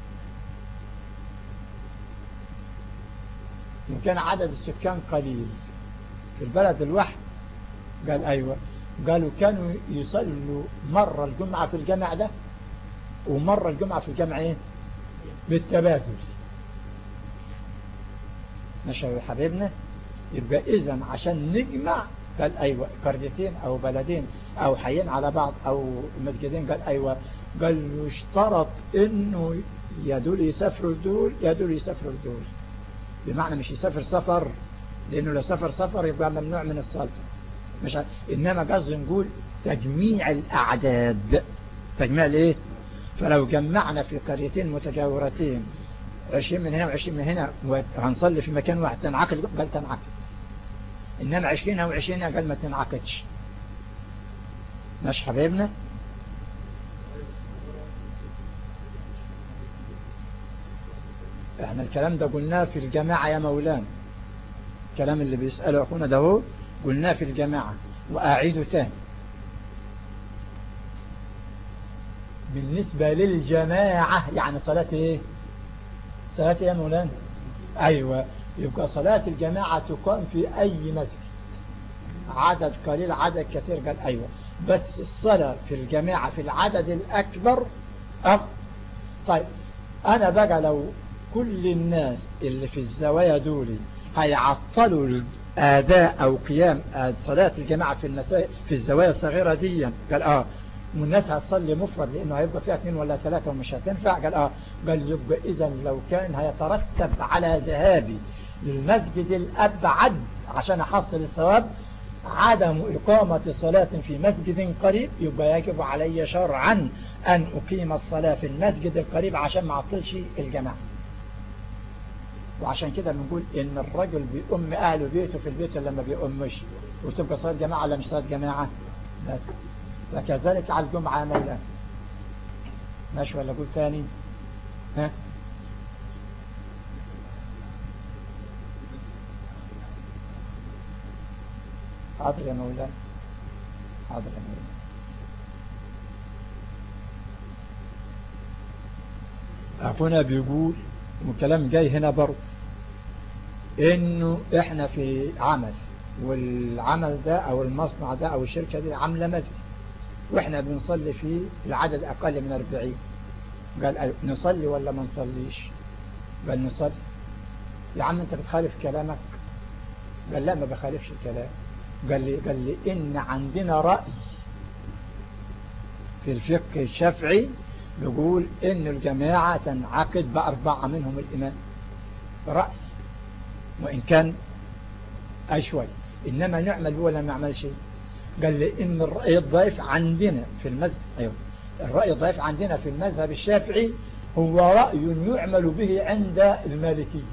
وكان عدد السكان قليل في البلد الواحد قال ايوه قالوا كانوا يصلوا مرة الجمعة في الجامع ده ومرة الجمعة في الجامع ايه بالتبادل ماشي يا حبيبنا يبقى اذا عشان نجمع قال ايوه قريتين او بلدين او حيين على بعض او مسجدين قال ايوه قال يشترط انه يا دول يسافروا دول يا دول يسافروا دول بمعنى مش يسافر سفر لانه لو سافر سفر يبقى ممنوع من الصلاة مش ع... انما قصدي نقول تجميع الاعداد تجميع الايه فلو جمعنا في قريتين متجاورتين 20 من هنا و20 من هنا وهنصلي في مكان واحد تنعقد قال تنعقد انما 20 او 20 قال ما تنعقدش ماشي حبايبنا احنا الكلام ده قلناه في الجماعة يا مولانا الكلام اللي بيسأله أخونا ده هو قلناه في الجماعة وأعيده تاني بالنسبة للجماعة يعني صلاة ايه صلاة ايه يا مولانا ايوه يبقى صلاة الجماعة تقام في أي مسجد عدد قليل عدد كثير قال أيوة بس الصلاة في الجماعة في العدد الأكبر أفضل طيب أنا بقى لو كل الناس اللي في الزوايا دولي هيعطلوا الأداء أو قيام صلاة الجماعة في المساء في الزوايا الصغيرة دي قال آه والناس هتصلي مفرد لأنه هيبقى فيها اثنين ولا ثلاثة ومش هتنفع قال آه قال يبقى إذا لو كان هيترتب على ذهابي للمسجد الأبعد عشان أحصل الثواب عدم إقامة صلاة في مسجد قريب يبقى يجب علي شرعا أن أقيم الصلاة في المسجد القريب عشان ما أعطلش الجماعة وعشان كده بنقول إن الرجل بيؤم أهل بيته في البيت لما بيؤمش وتبقى صلاة جماعة ولا مش صلاة جماعة بس وكذلك على الجمعة مولا ماشي ولا أقول ثاني ها حاضر يا مولانا حاضر يا مولانا أخونا بيقول وكلام جاي هنا برضه انه احنا في عمل والعمل ده او المصنع ده او الشركة دي عاملة مسجد واحنا بنصلي فيه العدد اقل من 40 قال نصلي ولا ما نصليش قال نصلي يا عم انت بتخالف كلامك قال لا ما بخالفش الكلام قال لي قال لي ان عندنا رأي في الفقه الشافعي بيقول ان الجماعة تنعقد بأربعة منهم الإمام رأي وإن كان أشوي إنما نعمل ولا نعمل شيء قال لي إن الرأي الضعيف عندنا في المذهب أيوه الرأي الضعيف عندنا في المذهب الشافعي هو رأي يعمل به عند المالكية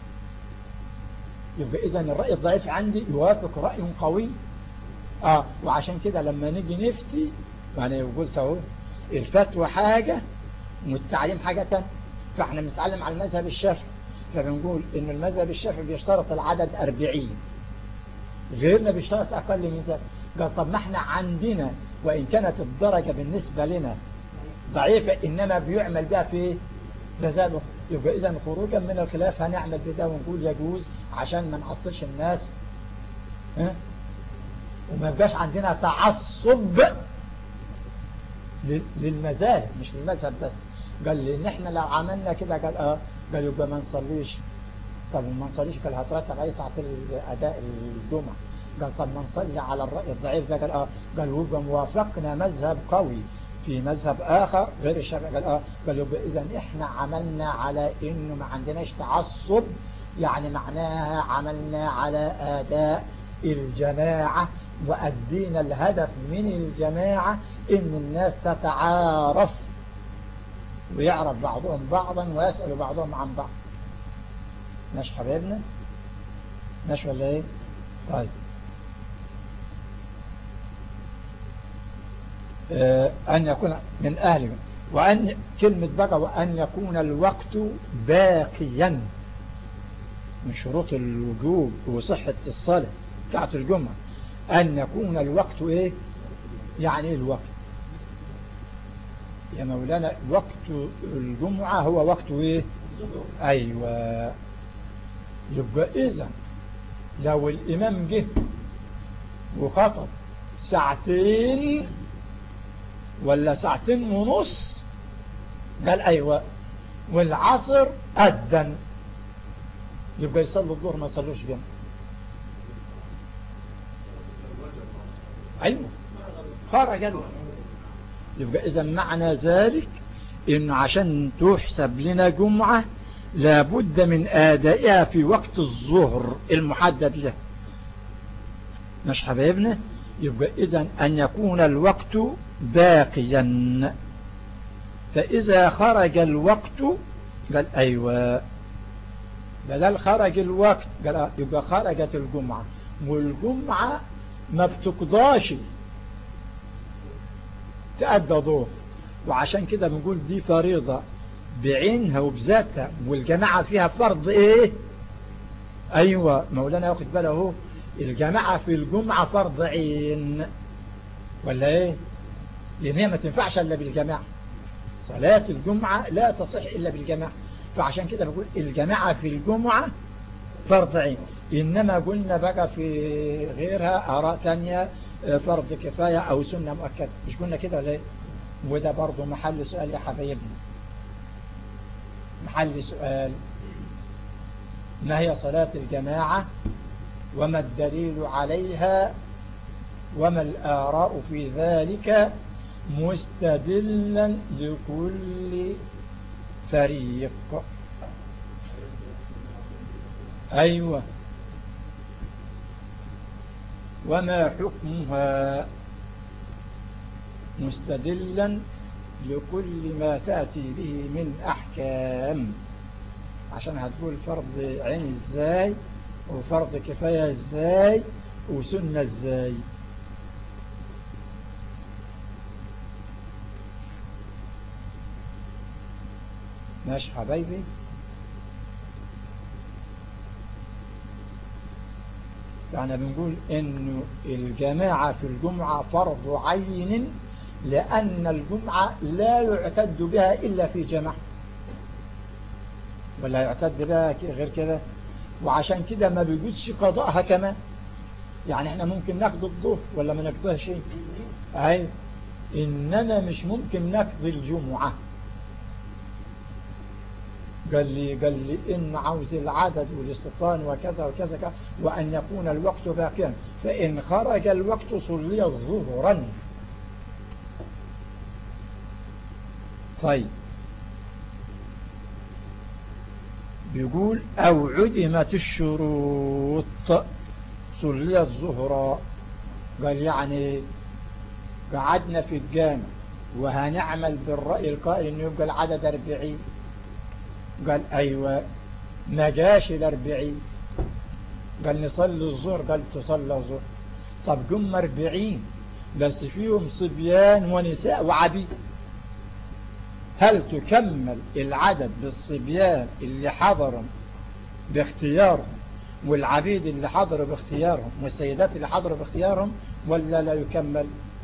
يبقى إذا الرأي الضعيف عندي يوافق رأي قوي آه وعشان كده لما نيجي نفتي يعني قلت اهو الفتوى حاجة والتعليم حاجة تانية فاحنا بنتعلم على المذهب الشافعي فبنقول ان المذهب الشافعي بيشترط العدد 40 غيرنا بيشترط اقل من ذلك قال طب ما احنا عندنا وان كانت الدرجة بالنسبة لنا ضعيفة انما بيعمل بها في مذهبه يبقى اذا خروجا من الخلاف هنعمل بده ونقول يجوز عشان ما نعطلش الناس ها وما يبقاش عندنا تعصب للمذاهب مش للمذهب بس قال لي ان احنا لو عملنا كده قال اه قال يبقى ما نصليش طب ما نصليش قال هترتب عليه تعطيل اداء الجمعة قال طب ما نصلي على الرأي الضعيف ده قال اه قال يبقى موافقنا مذهب قوي في مذهب آخر غير الشافعي قال اه قال يبقى إذا إحنا عملنا على إنه ما عندناش تعصب يعني معناها عملنا على أداء الجماعة وأدينا الهدف من الجماعة إن الناس تتعارف ويعرف بعضهم بعضا ويسأل بعضهم عن بعض ماشي حبيبنا ماشي ولا ايه طيب أن يكون من أهله وأن كلمة بقى وأن يكون الوقت باقيا من شروط الوجوب وصحة الصلاة بتاعت الجمعة أن يكون الوقت إيه يعني الوقت يا مولانا وقت الجمعة هو وقت إيه أيوة يبقى إذا لو الإمام جه وخطب ساعتين ولا ساعتين ونص قال أيوة والعصر أدن يبقى يصلوا الظهر ما يصلوش جنب أيوة خرج له يبقى إذا معنى ذلك إنه عشان تحسب لنا جمعة لابد من آدائها في وقت الظهر المحدد له مش حبايبنا يبقى إذا أن يكون الوقت باقيا فإذا خرج الوقت قال أيوة بدل خرج الوقت قال يبقى خرجت الجمعة والجمعة ما بتقضاش تأدى ظهر وعشان كده بنقول دي فريضة بعينها وبذاتها والجماعة فيها فرض ايه ايوه مولانا واخد باله اهو الجماعة في الجمعة فرض عين ولا ايه لان هي ما تنفعش الا بالجماعة صلاة الجمعة لا تصح الا بالجماعة فعشان كده بقول الجماعة في الجمعة فرض عين إنما قلنا بقى في غيرها آراء تانية فرض كفاية أو سنة مؤكدة مش قلنا كده ليه وده برضو محل سؤال يا حبايبنا محل سؤال ما هي صلاة الجماعة وما الدليل عليها وما الآراء في ذلك مستدلا لكل فريق أيوة وما حكمها مستدلا لكل ما تأتي به من أحكام عشان هتقول فرض عين ازاي وفرض كفاية ازاي وسنة ازاي ماشي حبايبي يعني بنقول انه الجماعة في الجمعة فرض عين لأن الجمعة لا يعتد بها إلا في جماعة ولا يعتد بها غير كده وعشان كده ما بيجوزش قضاءها كمان يعني احنا ممكن نقضي الظهر ولا ما نقضيها شيء اي انما مش ممكن نقضي الجمعة قال لي قال لي ان عاوز العدد والاستطان وكذا وكذا كذا وان يكون الوقت باقيا فان خرج الوقت صلي ظهرا طيب بيقول أو عدمت الشروط صلي الظهر قال يعني قعدنا في الجامع وهنعمل بالرأي القائل انه يبقى العدد أربعين قال أيوة ما جاش الأربعين قال نصلي الظهر قال تصلي الظهر طب قم أربعين بس فيهم صبيان ونساء وعبيد هل تكمل العدد بالصبيان اللي حضروا باختيارهم والعبيد اللي حضروا باختيارهم والسيدات اللي حضروا باختيارهم ولا لا يكمل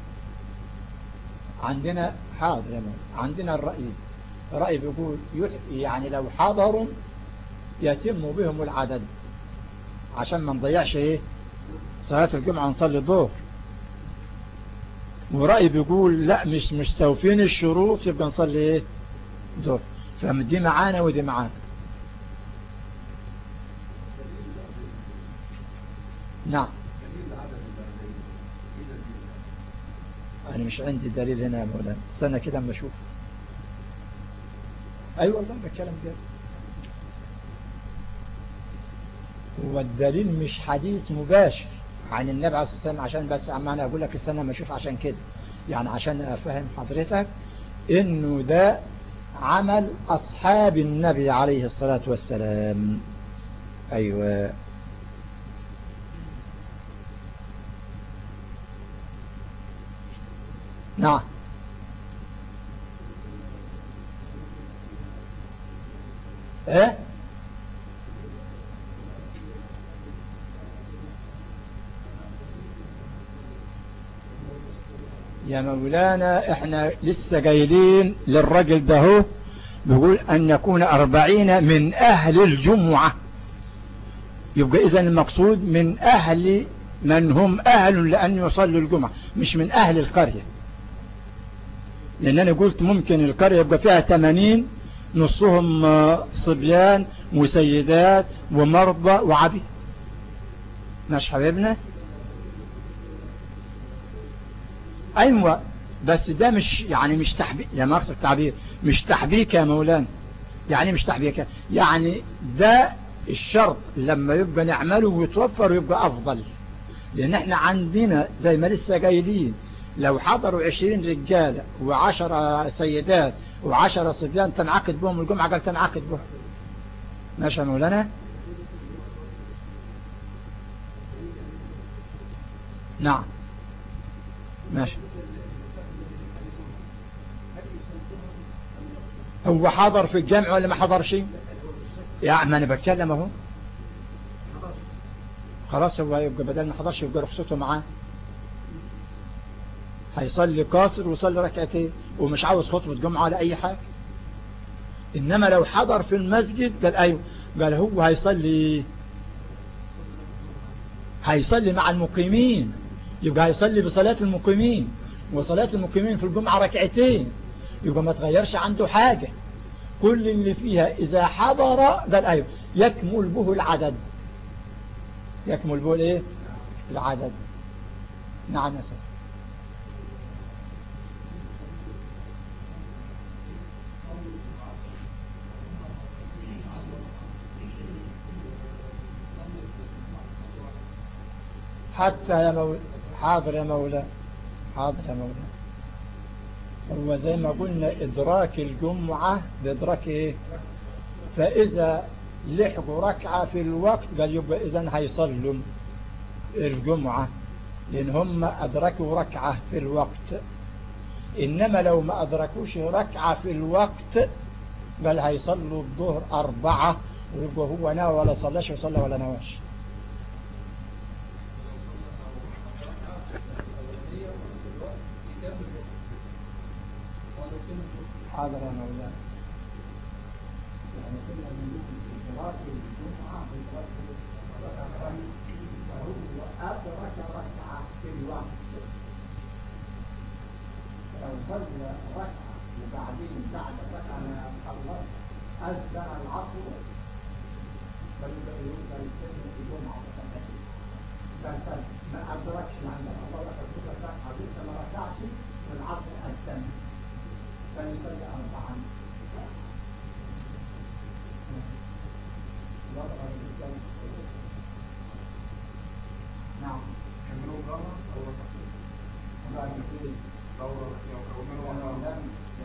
عندنا حاضر عندنا الرأي رأي بيقول يعني لو حضروا يتم بهم العدد عشان ما نضيعش ايه صلاة الجمعة نصلي الظهر ورأي بيقول لا مش مستوفين الشروط يبقى نصلي ايه ظهر فدي معانا ودي معانا نعم أنا مش عندي دليل هنا يا مولانا استنى كده اما اشوف أي أيوة والله بتكلم جد والدليل مش حديث مباشر عن النبي عليه الصلاة والسلام عشان بس أما أنا أقول لك استنى ما أشوف عشان كده يعني عشان أفهم حضرتك إنه ده عمل أصحاب النبي عليه الصلاة والسلام أيوة نعم ايه يا مولانا احنا لسه قايلين للرجل ده هو بيقول ان يكون اربعين من اهل الجمعة يبقى اذا المقصود من اهل من هم اهل لان يصلوا الجمعة مش من اهل القرية لان انا قلت ممكن القرية يبقى فيها 80 نصهم صبيان وسيدات ومرضى وعبيد ماشي حبيبنا ايوه بس ده مش يعني مش تحبيك يا مقصد التعبير مش تحبيك يا مولانا يعني مش تحبيك يعني ده الشرط لما يبقى نعمله ويتوفر ويبقى افضل لان احنا عندنا زي ما لسه قايلين لو حضروا عشرين رجالة وعشرة سيدات وعشرة صبيان تنعقد بهم الجمعة قال تنعقد بهم ماشي يا مولانا نعم ماشي هو حضر في الجامع ولا ما حضرش يا ما انا بتكلم اهو خلاص هو يبقى بدل ما حضرش يبقى رخصته معاه هيصلي قاصر ويصلي ركعتين ومش عاوز خطبة جمعة ولا اي حاجة انما لو حضر في المسجد قال ايوه قال هو هيصلي هيصلي مع المقيمين يبقى هيصلي بصلاة المقيمين وصلاة المقيمين في الجمعة ركعتين يبقى ما تغيرش عنده حاجة كل اللي فيها إذا حضر قال أيوه يكمل به العدد يكمل به الايه العدد نعم يا سيدي حتى يا مولا حاضر يا مولا حاضر يا مولا هو زي ما قلنا إدراك الجمعة بإدراك إيه فإذا لحقوا ركعة في الوقت قال يبقى إذن هيصلوا الجمعة لأن هم أدركوا ركعة في الوقت إنما لو ما أدركوش ركعة في الوقت قال هيصلوا الظهر أربعة ويبقى هو نوى ولا صلاش وصلى ولا نواش حاضر يا مولانا يعني كنا بنقول في صلاة الجمعة فهو أدرك ركعة في الوقت لو صلى ركعة وبعدين بعد ركعة ما خلص أذن العصر فيبقى يبقى يستلم في جمعة ما أدركش يعني الله أكبر كل ركعة لسه ما ركعش والعصر أذن فيصلي أربعا نعم كملوا مرة أو الله يقول دورة يوم مرة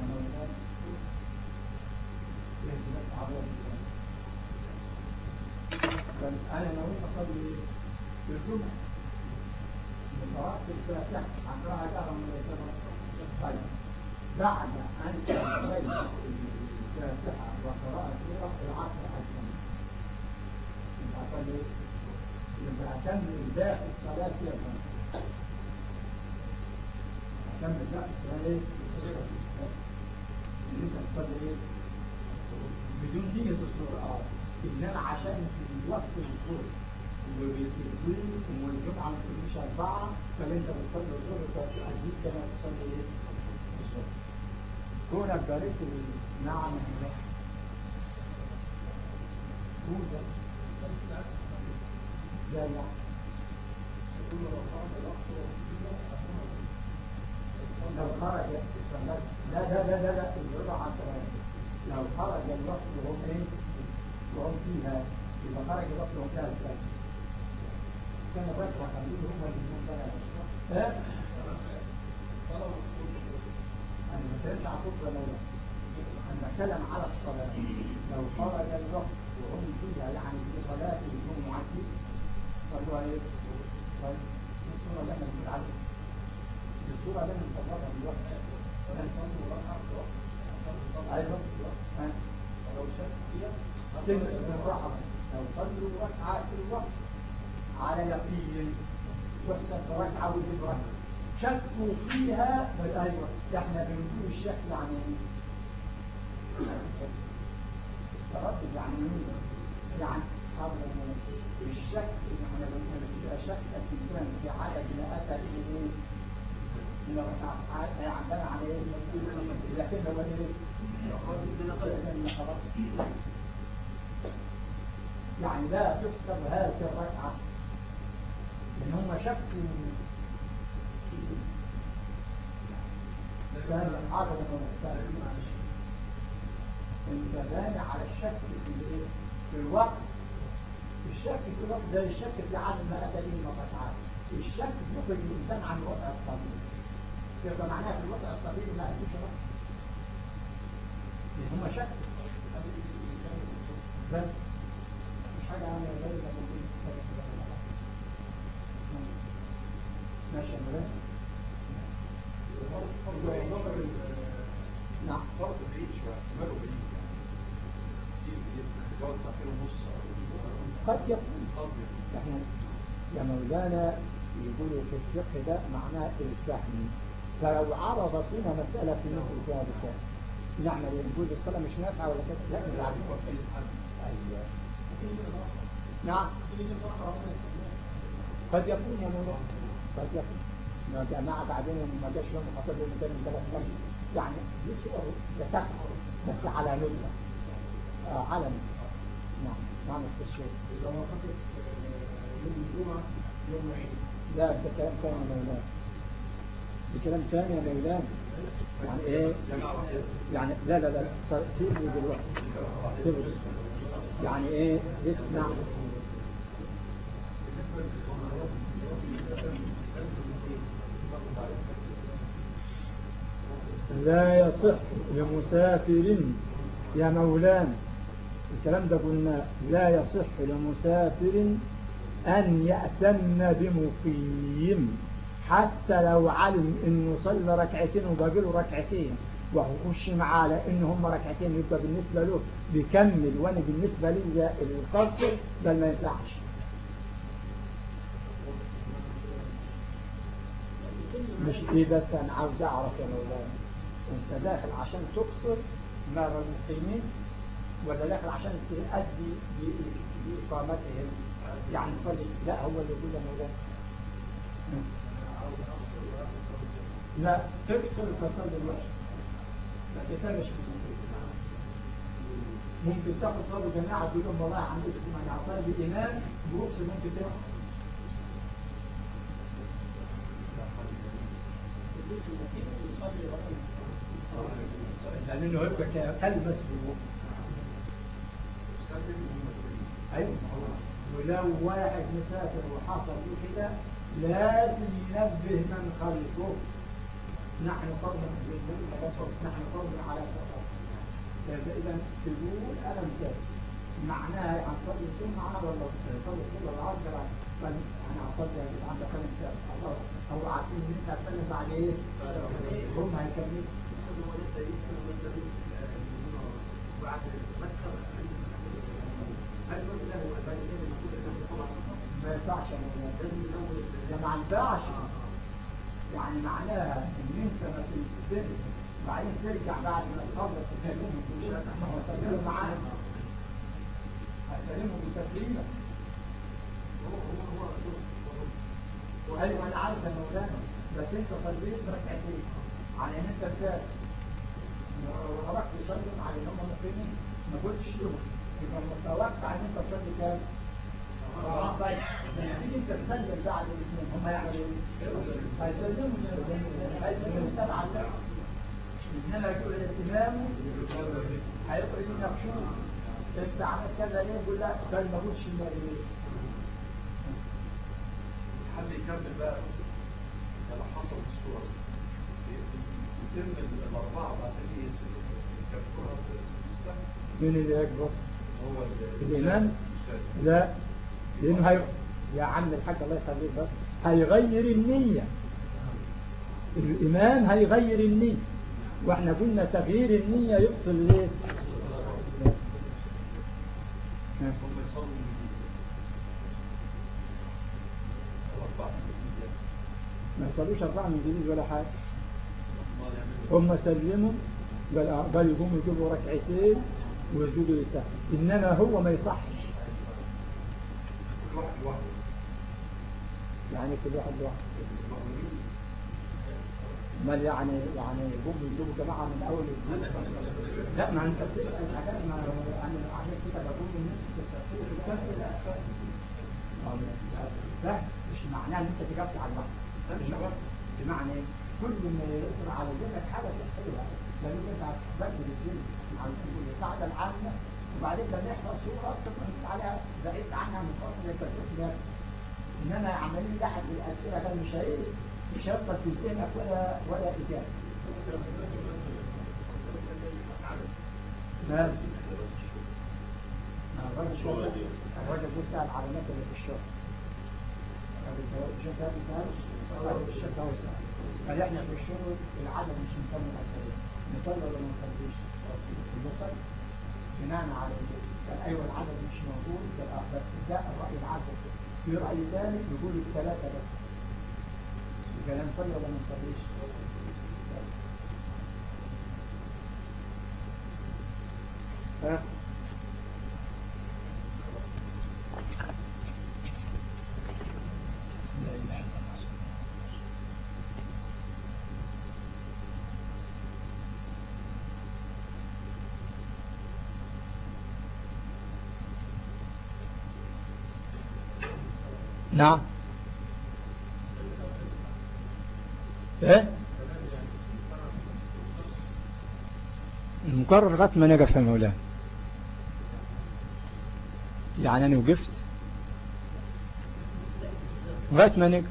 أنا نويت أصلي في الجمعة من قراءة الفاتحة عن قراءة جهرا من السماء طيب بعد أن صليت الفاتحة وقراءة سورة العصر أيضا يبقى أصلي يبقى أكمل باقي الصلاة في الخمسة أكمل باقي الصلاة إيه؟ إن أنت تصلي إيه؟ بدون نية الصورة اه إنما عشان في وقت الظهر وبيتقول والجمعة ما تقوليش أربعة فأنت بتصلي الظهر فتأديك كما تصلي إيه؟ الظهر كونك باركت نعم الله قول ده لا لا لو خرج لا لا لا لا لا الربع عن لو خرج الوقت وهم ايه وهم فيها يبقى خرج الوقت وهم فيها ازاي كان بس وخليه هم اللي يسمون فيها ها انا ما بتكلمش عن خطبه مولا انا بتكلم على الصلاه لو خرج الوقت وهم فيها يعني في صلاه الجمعه صلوا ايه طيب الصوره اللي احنا بنقول عليها الصوره اللي احنا بنصورها دلوقتي ايوه ها لو شك فيها كلمة بالراحة لو صلوا ركعة في الوقت على يقين تحسب ركعة وتجيب ركعة شكوا فيها بل ايوه احنا بنقول الشك يعني ايه؟ تردد يعني ايه؟ يعني هذا الشك ان احنا بنقول شك الانسان في عدد ما اتى به ايه؟ من الركعات عندنا على ايه؟ لكن هو ايه؟ يعني لا تحسب هذه الركعة لأن هم شكوا كان عدد من انت باني على الشك في الايه؟ في الوقت الشك في الوقت زي الشك في عدد ما اتى به من الركعات الشك يخرج الانسان عن الوضع الطبيعي يبقى معناها في الوضع الطبيعي ما اتوش ركعه هم شك بس مش حاجة عاملة غير ما تقول ماشي يا مولانا نعم فرق بعيد شوية احتماله بعيد يعني كتير بعيد يقعد ساعتين ونص قد يكون قد احنا يا مولانا يقولوا في الفقه ده معناه الفهم فلو عرضت لنا مسألة في مثل ذلك نعمل ايه نقول الصلاة مش نافعة ولا كده لا نلعب ايوه نعم قد يكون يا مولانا قد يكون ما جماعة بعدين ما جاش يوم خاطر له 200 من ثلاث مرات يعني دي صور بتقع بس على ندرة آه على ندرة نعم نعم التشريع إذا وافقت يوم الجمعة يوم العيد لا ده كلام ثاني يا مولانا ده كلام ثاني يا مولانا يعني ايه يعني لا لا لا صار- سيبني دلوقتي سيبني يعني ايه اسمع لا يصح لمسافر يا مولانا الكلام ده قلنا لا يصح لمسافر أن يأتم بمقيم حتى لو علم انه صلى ركعتين وباقي له ركعتين وهخش معاه لان هم ركعتين يبقى بالنسبة له بيكمل وانا بالنسبة لي القصر بل ما ينفعش مش دي بس انا عاوز اعرف يا مولانا انت داخل عشان تقصر مع المقيمين ولا داخل عشان تؤدي ب- بإقامتهم يعني تصلي لا هو اللي يقول يا مولانا لا تكسر فصل الوحش لكن ده مش ممكن تاخد صلاة جماعة تقول لهم والله عندي اسمه يعني عصاية بإمام بوكس ممكن تاخد لأنه يبقى كلمة سلوك أيوة ولو واحد مسافر وحصل له كده لازم ينبه من خلفه نحن قوم نحن قوم على سفر إذا تقول أنا مسافر معناها هنصلي الجمعة ولا تصلي الصبح ولا العصر بل أنا أصلي عند كلام مسافر الله هو عارفين إن أنت هتكلم بعد إيه؟ هم هيكملوا بعد مدخل هل يقول له البني سيد المفروض انه طبعا ما ينفعش يا مولانا. لازم الاول ده ما ينفعش يعني معناها ان انت ما تنسبش وبعدين ترجع بعد ما تخلص تكلمهم ما هو سلموا معاهم هسلمهم بتسليمه هو هو هو هو ايوه انا عارف يا مولانا بس انت صليت ركعتين على ان انت مسافر ورحت تسلم على ان هم مقيمين ما قلتش لهم يبقى متوقع ان انت تصلي كام؟ اه طيب لما تيجي انت تسلم بعد الاثنين هم يعملوا ايه؟ هيسلموا هيسلموا سبعه لا انما يقول الامام هيقول يناقشوه انت عملت كذا ليه؟ يقول لا بل ما قلتش ليه؟ حد يكمل بقى لما حصل الصورة يتم الأربعة بعد الإيس يكفرها بالسهل مين اللي يكبر؟ هو الإمام؟ لا لأنه هي... يا عم الحاج الله يخليك بس هيغير النية الإمام هيغير النية واحنا قلنا تغيير النية يبطل ليه؟ ها. هم يصلوا من جديد الأربعة من جديد ما يصلوش أربعة من جديد ولا حاجة ما يعملوا هم سلموا بل بل يقوموا يجيبوا ركعتين ويسجدوا لسهل إنما هو ما يصحش كل واحد لوحده يعني كل واحد لوحده امال يعني يعني يقوموا يجيبوا جماعة من أول وجديد لا ما انت بتسأل حاجات ما انا عشان كده بقول ان انت تستفيد ده مش معناه ان انت تجاوبت على الواحد ده مش جواب بمعنى ايه؟ كل ما يطلع على ذهنك حاجه تحسبها لان انت هتبدل الدنيا على القاعده العامه وبعدين لما يحصل صوره تبقى انت عليها بعيد عنها من فتره انت تشوف نفسك انما عمليه لحد الاسئله كان مش هي مش هيفضل في ذهنك ولا ولا اجابه ماشي الراجل الراجل بص على العلامات اللي في الشرط شوف ده بيسأل الراجل في الشرط هو سأل قال احنا في الشغل العدد مش مكمل أكثر نصلي ولا ما نصليش نصلي بناء على ايه؟ قال ايوه العدد مش موجود قال بس ده الرأي العدد في رأي ثاني يقول الثلاثة بس يبقى نصلي ولا ما نصليش ها نعم ايه المقرر لغايه ما نقف يا مولانا يعني انا وقفت لغايه ما نقف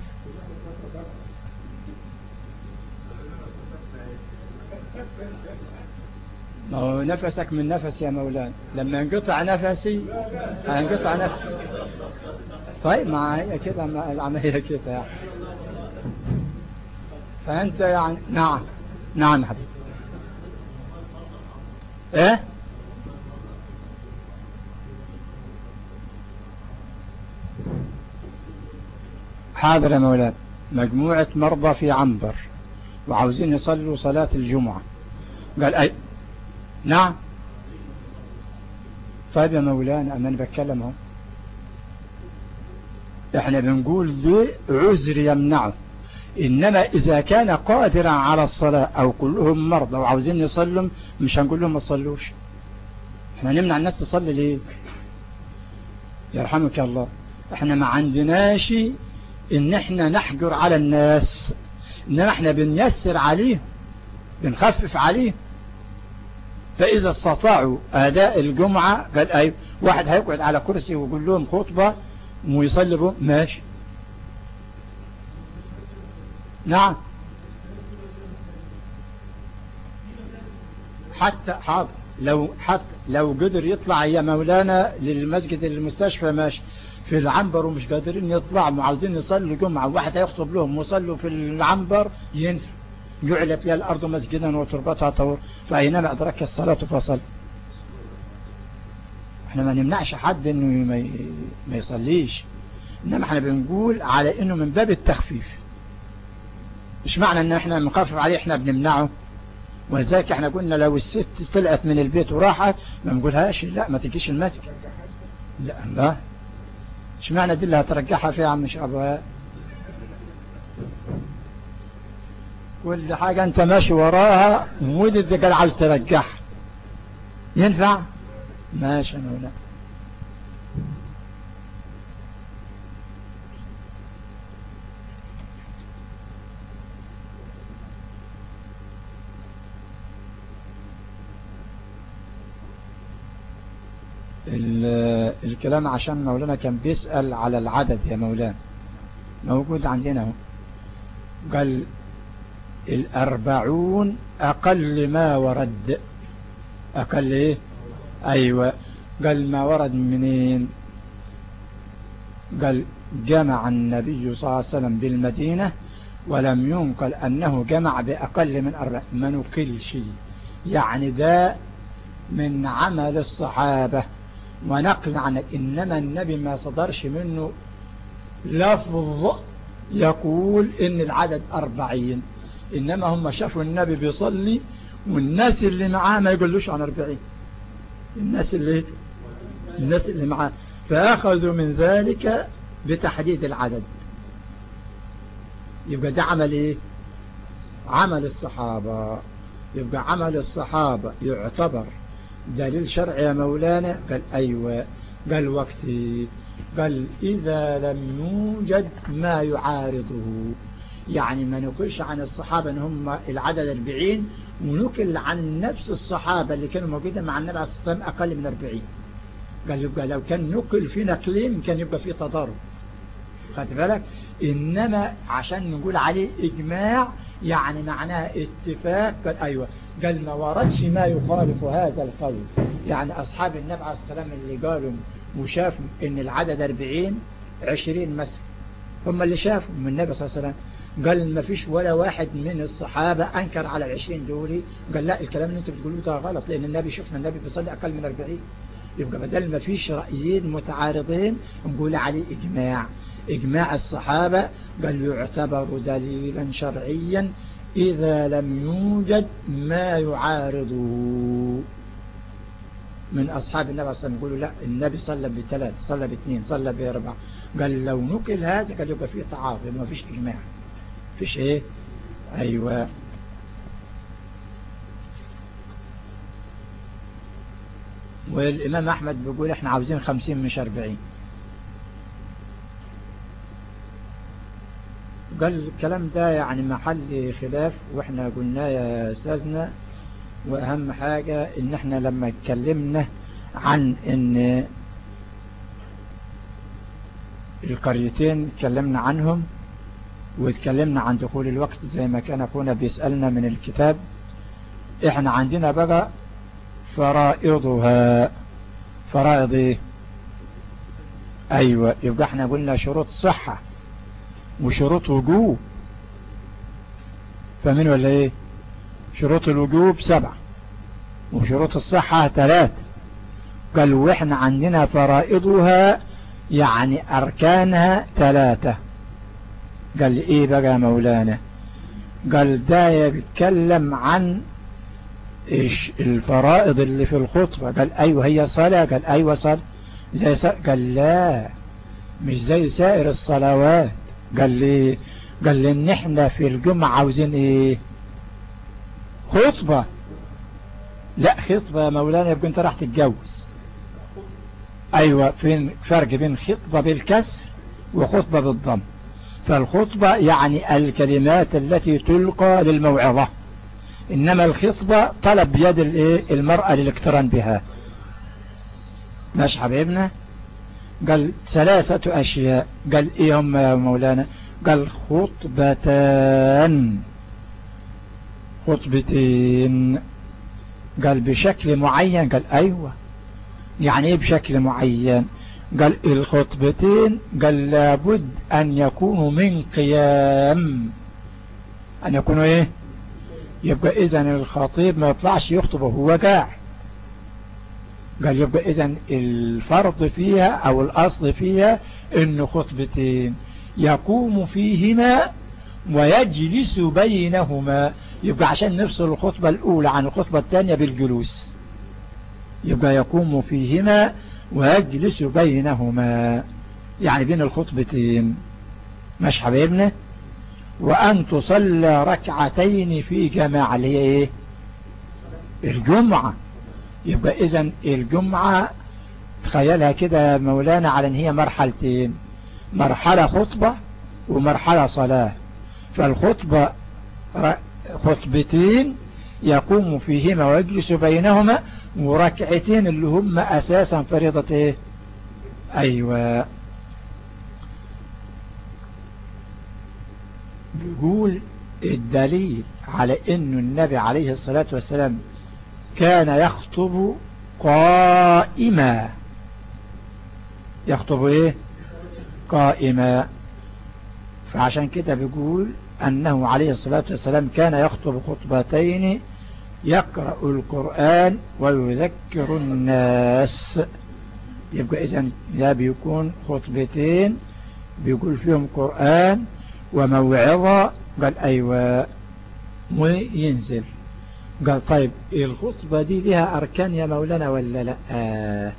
ما هو نفسك من نفس يا مولانا لما ينقطع نفسي هينقطع نفسي طيب ما هي كده ما العملية كده يعني فأنت يعني نعم نعم حبيبي ايه حاضر يا مولانا مجموعة مرضى في عنبر وعاوزين يصلوا صلاة الجمعة قال أي نعم طيب يا مولانا أنا بتكلم اهو احنا بنقول دي عذر يمنعه إنما إذا كان قادرا على الصلاة أو كلهم مرضى وعاوزين يصلوا مش هنقول لهم ما تصلوش احنا نمنع الناس تصلي ليه يرحمك الله احنا ما عندناش ان احنا نحجر على الناس انما احنا بنيسر عليهم بنخفف عليهم فإذا استطاعوا أداء الجمعة قال أيوة واحد هيقعد على كرسي ويقول لهم خطبة ويصلي بهم ماشي نعم حتى حاضر لو حتى لو قدر يطلع يا مولانا للمسجد المستشفى ماشي في العنبر ومش قادرين يطلعوا عاوزين يصلوا جمعة واحد هيخطب لهم ويصلوا في العنبر ينفع جعلت لي الأرض مسجدا وتربتها طور فأينما أدرك الصلاة فصل احنا ما نمنعش حد انه ما يصليش انما احنا بنقول على انه من باب التخفيف مش معنى ان احنا بنخفف عليه احنا بنمنعه ولذلك احنا قلنا لو الست طلعت من البيت وراحت ما نقولهاش لا ما تجيش المسجد لا لا مش معنى دي اللي هترجعها فيها عم مش ابوها كل حاجة انت ماشي وراها ودي قال عاوز ترجعها ينفع ماشي يا مولانا الكلام عشان مولانا كان بيسأل على العدد يا مولانا موجود عندنا هو قال الأربعون أقل ما ورد أقل إيه أيوة قال ما ورد منين قال جمع النبي صلى الله عليه وسلم بالمدينة ولم ينقل أنه جمع بأقل من أربع ما نقل شيء يعني ده من عمل الصحابة ونقل عن إنما النبي ما صدرش منه لفظ يقول إن العدد أربعين إنما هم شافوا النبي بيصلي والناس اللي معاه ما يقولوش عن أربعين الناس اللي الناس اللي معاه فأخذوا من ذلك بتحديد العدد يبقى ده عمل ايه عمل الصحابة يبقى عمل الصحابة يعتبر دليل شرعي يا مولانا قال أيوة قال وقتي قال إذا لم يوجد ما يعارضه يعني ما نقلش عن الصحابة ان هم العدد 40 ونقل عن نفس الصحابة اللي كانوا موجودين مع النبي عليه الصلاة والسلام أقل من 40 قال يبقى لو كان نقل في نقلين كان يبقى في تضارب خدت بالك إنما عشان نقول عليه إجماع يعني معناها اتفاق قال أيوة قال ما وردش ما يخالف هذا القول يعني أصحاب النبي عليه الصلاة والسلام اللي قالوا وشافوا إن العدد 40 20 مثلا هم اللي شافوا من النبي صلى الله عليه وسلم قال ما فيش ولا واحد من الصحابة أنكر على العشرين دولي قال لا الكلام اللي انت بتقولوه ده غلط لأن النبي شفنا النبي بيصلي أقل من 40 يبقى بدل ما فيش رأيين متعارضين نقول عليه إجماع إجماع الصحابة قال يعتبر دليلا شرعيا إذا لم يوجد ما يعارضه من أصحاب النبي صلى الله عليه وسلم يقولوا لا النبي صلى بثلاث صلى باثنين صلى بأربعة قال لو نقل هذا قال يبقى فيه تعارض ما فيش إجماع فيش إيه أيوة والإمام أحمد بيقول إحنا عاوزين خمسين مش أربعين قال الكلام ده يعني محل خلاف واحنا قلنا يا استاذنا واهم حاجة ان احنا لما اتكلمنا عن ان القريتين اتكلمنا عنهم واتكلمنا عن دخول الوقت زي ما كان اخونا بيسألنا من الكتاب احنا عندنا بقى فرائضها فرائض ايه ايوه يبقى احنا قلنا شروط صحة وشروط وجوب فمن ولا ايه شروط الوجوب سبعة وشروط الصحة ثلاثة قال واحنا عندنا فرائضها يعني اركانها ثلاثة قال ايه بقى يا مولانا قال ده يتكلم عن إيش الفرائض اللي في الخطبة قال ايوه هي صلاة قال ايوه صلاة زي صلاة قال لا مش زي سائر الصلوات قال لي قال لي ان احنا في الجمعة عاوزين ايه خطبة لا خطبة يا مولانا يبقى انت راح تتجوز ايوه فين فرق بين خطبة بالكسر وخطبة بالضم فالخطبة يعني الكلمات التي تلقى للموعظة إنما الخطبة طلب يد المرأة للاقتران بها ماشي حبيبنا قال ثلاثة أشياء قال إيه هم يا مولانا قال خطبتان خطبتين قال بشكل معين قال أيوة يعني إيه بشكل معين قال الخطبتين قال لابد أن يكونوا من قيام أن يكونوا إيه يبقى إذا الخطيب ما يطلعش يخطب وهو قاعد قال يبقى إذا الفرض فيها أو الأصل فيها إنه خطبتين يقوم فيهما ويجلس بينهما يبقى عشان نفصل الخطبة الأولى عن الخطبة الثانية بالجلوس يبقى يقوم فيهما ويجلس بينهما يعني بين الخطبتين مش حبيبنا وأن تصلى ركعتين في جماعة اللي هي ايه الجمعة يبقى اذا الجمعة تخيلها كده يا مولانا على ان هي مرحلتين مرحلة خطبة ومرحلة صلاة فالخطبة خطبتين يقوم فيهما ويجلس بينهما وركعتين اللي هم اساسا فريضة ايه ايوه بيقول الدليل على انه النبي عليه الصلاة والسلام كان يخطب قائما يخطب ايه قائما فعشان كده بيقول انه عليه الصلاة والسلام كان يخطب خطبتين يقرأ القرآن ويذكر الناس يبقى اذا ده بيكون خطبتين بيقول فيهم قرآن وموعظة قال أيوة وينزل قال طيب الخطبة دي لها أركان يا مولانا ولا لا آه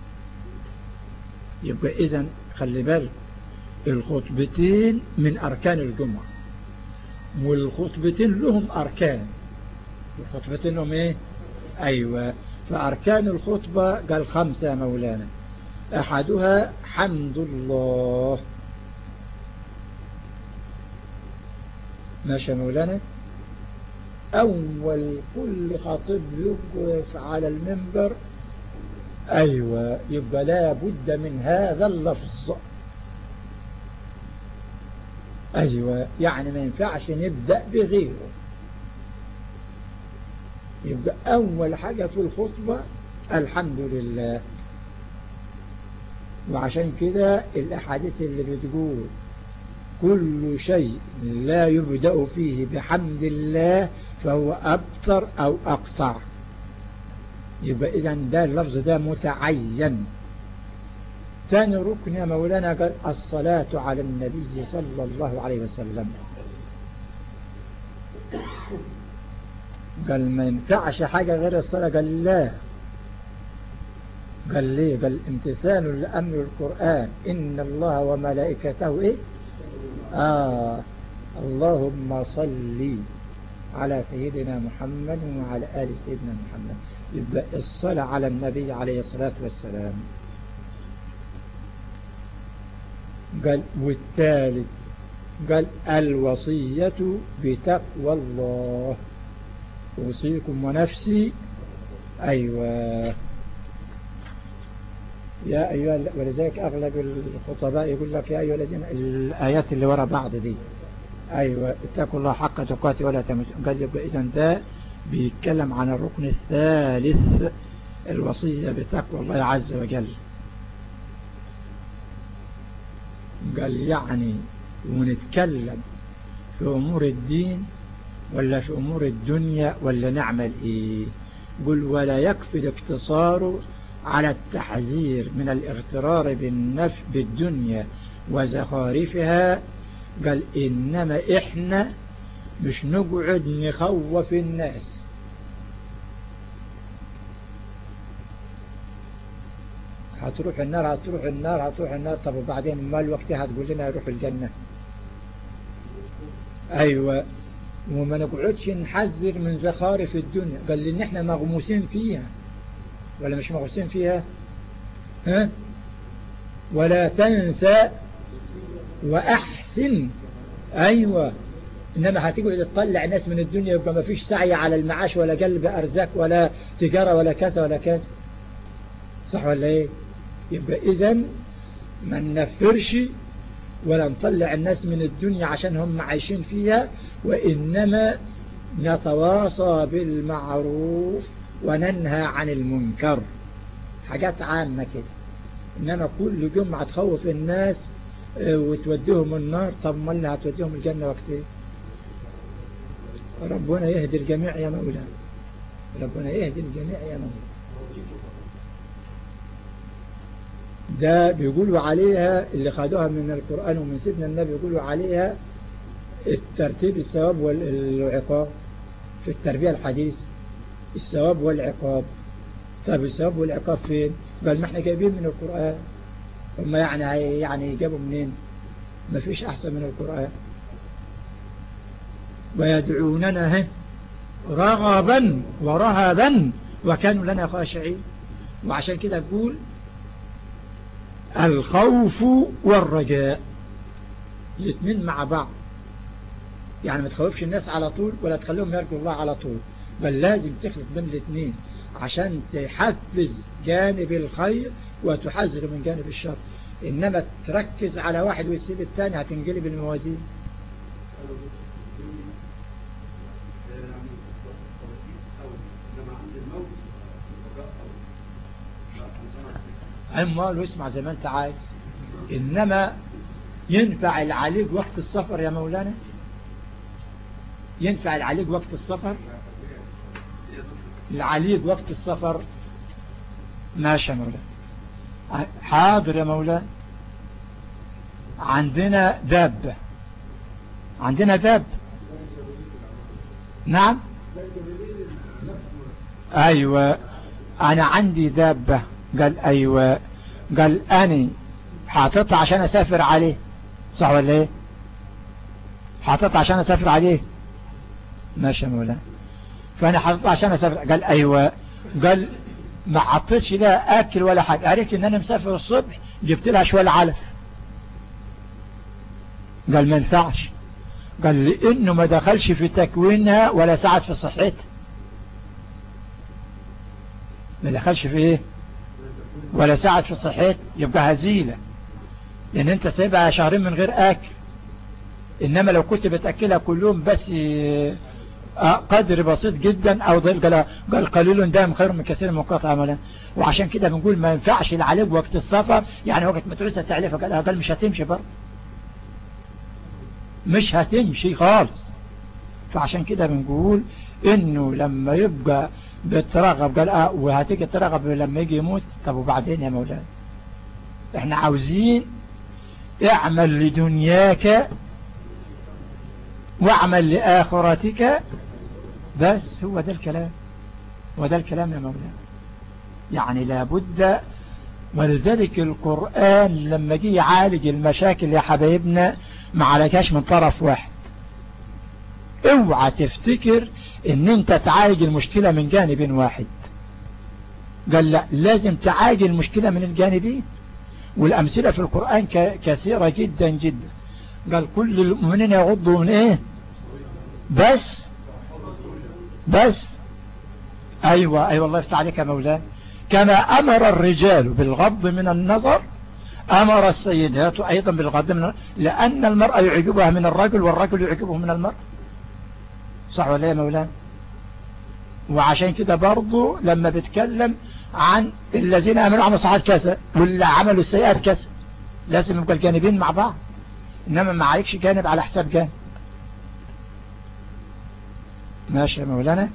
يبقى إذن خلي بالك الخطبتين من أركان الجمعة والخطبتين لهم أركان الخطبتين لهم إيه أيوة فأركان الخطبة قال خمسة يا مولانا أحدها حمد الله ماشي مولانا أول كل خطيب يقف على المنبر أيوة يبقى لا بد من هذا اللفظ أيوة يعني ما ينفعش نبدأ بغيره يبقى أول حاجة في الخطبة الحمد لله وعشان كده الأحاديث اللي بتقول كل شيء لا يبدأ فيه بحمد الله فهو أبتر أو أقطع يبقى إذا ده اللفظ ده متعين ثاني ركن يا مولانا قال الصلاة على النبي صلى الله عليه وسلم قال ما ينفعش حاجة غير الصلاة قال لا قال ليه قال امتثال لأمر القرآن إن الله وملائكته إيه آه اللهم صل على سيدنا محمد وعلى آل سيدنا محمد يبقى الصلاة على النبي عليه الصلاة والسلام قال والثالث قال الوصية بتقوى الله أوصيكم ونفسي أيوة يا أيها ولذلك أغلب الخطباء يقول لك يا أيها الذين الآيات اللي ورا بعض دي أيوة اتقوا الله حق تقاته ولا تموتون قال يبقى إذا ده بيتكلم عن الركن الثالث الوصية بتقوى الله عز وجل قال يعني ونتكلم في أمور الدين ولا في أمور الدنيا ولا نعمل إيه قل ولا يكفي الاقتصار على التحذير من الاغترار بالنف بالدنيا وزخارفها قال إنما إحنا مش نقعد نخوف الناس هتروح النار هتروح النار هتروح النار طب وبعدين ما الوقت هتقول لنا يروح الجنة أيوة وما نقعدش نحذر من زخارف الدنيا قال لي ان احنا مغموسين فيها ولا مش مغموسين فيها ها ولا تنسى وأحسن أيوة إنما هتقعد تطلع ناس من الدنيا يبقى ما فيش سعي على المعاش ولا قلب أرزاق ولا تجارة ولا كذا ولا كذا صح ولا إيه يبقى إذا ما ننفرش ولا نطلع الناس من الدنيا عشان هم عايشين فيها وإنما نتواصى بالمعروف وننهى عن المنكر حاجات عامة كده إنما كل جمعة تخوف الناس وتوديهم النار طب ما اللي هتوديهم الجنة وقت ايه ربنا يهدي الجميع يا مولانا ربنا يهدي الجميع يا مولانا ده بيقولوا عليها اللي خدوها من القرآن ومن سيدنا النبي بيقولوا عليها الترتيب الثواب والعقاب في التربية الحديث الثواب والعقاب طب الثواب والعقاب فين قال ما احنا جايبين من القرآن هم يعني يعني جابوا منين ما فيش أحسن من القرآن ويدعوننا رغبا ورهبا وكانوا لنا خاشعين وعشان كده أقول الخوف والرجاء الاثنين مع بعض يعني ما تخوفش الناس على طول ولا تخليهم يرجوا الله على طول بل لازم تخلط بين الاثنين عشان تحفز جانب الخير وتحذر من جانب الشر إنما تركز على واحد ويسيب الثاني هتنقلب الموازين أمال واسمع زي ما أنت عايز إنما ينفع العليق وقت السفر يا مولانا ينفع العليق وقت السفر العليق وقت السفر ماشي يا مولانا حاضر يا مولانا عندنا دابة عندنا داب نعم أيوة أنا عندي دابة قال أيوة قال أنا حاططها عشان أسافر عليه صح ولا إيه حاططها عشان أسافر عليه ماشي يا مولانا فأنا حاططها عشان أسافر قال أيوة قال ما حطيتش لها أكل ولا حاجة عرفت إن أنا مسافر الصبح جبت لها شوية علف قال ما ينفعش قال لأنه ما دخلش في تكوينها ولا ساعد في صحتها ما دخلش في ايه ولا ساعد في صحتها يبقى هزيلة لأن انت سايبها شهرين من غير أكل إنما لو كنت بتأكلها كل يوم بس قدر بسيط جدا أو ضيل قال, قال قليل دائم خير من كثير من قطع عملا وعشان كده بنقول ما ينفعش العليق وقت السفر يعني وقت ما تعوزها تعليفها قال قال مش هتمشي برضه مش هتمشي خالص فعشان كده بنقول انه لما يبقى بترغب قال اه وهتيجي ترغب لما يجي يموت طب وبعدين يا مولانا احنا عاوزين اعمل لدنياك واعمل لآخرتك بس هو ده الكلام هو ده الكلام يا مولانا يعني لابد ولذلك القرآن لما جه يعالج المشاكل يا حبايبنا ما عالجهاش من طرف واحد اوعى تفتكر ان انت تعالج المشكلة من جانب واحد قال لا لازم تعالج المشكلة من الجانبين والأمثلة في القرآن كثيرة جدا جدا قال كل المؤمنين يغضوا من ايه بس بس ايوه ايوه الله يفتح عليك يا مولانا كما امر الرجال بالغض من النظر امر السيدات ايضا بالغض من النظر لان المرأة يعجبها من الرجل والرجل يعجبه من المرأة صح ولا يا مولانا وعشان كده برضو لما بتكلم عن الذين امنوا عملوا صحات كذا واللي عملوا السيئات كذا لازم يبقى الجانبين مع بعض انما ما عليكش جانب على حساب جانب ماشي يا مولانا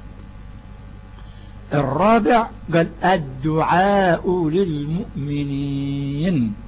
الرابع قال الدعاء للمؤمنين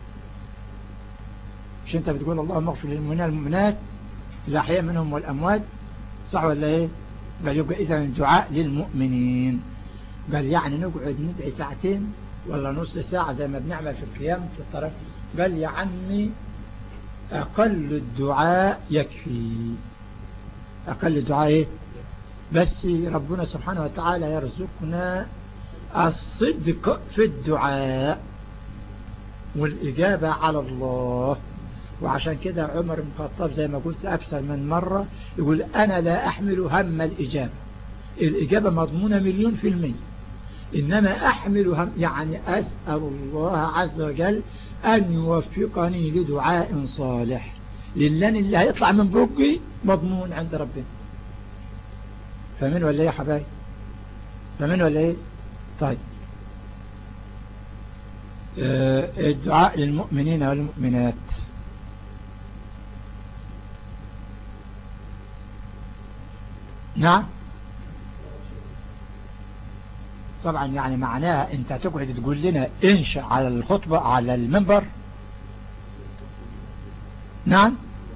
مش انت بتقول اللهم اغفر للمؤمنين المؤمنات الأحياء منهم والأموات صح ولا ايه قال يبقى إذا الدعاء للمؤمنين قال يعني نقعد ندعي ساعتين ولا نص ساعة زي ما بنعمل في القيام في الطرف قال يا عمي أقل الدعاء يكفي أقل الدعاء إيه بس ربنا سبحانه وتعالى يرزقنا الصدق في الدعاء والإجابة على الله وعشان كده عمر بن الخطاب زي ما قلت أكثر من مرة يقول أنا لا أحمل هم الإجابة الإجابة مضمونة مليون في المية إنما أحمل هم يعني أسأل الله عز وجل أن يوفقني لدعاء صالح للن اللي هيطلع من بقي مضمون عند ربنا فمن ولا ايه يا حبايب فمن ولا ايه طيب آه الدعاء للمؤمنين والمؤمنات نعم طبعا يعني معناها انت تقعد تقول لنا انشأ على الخطبة على المنبر نعم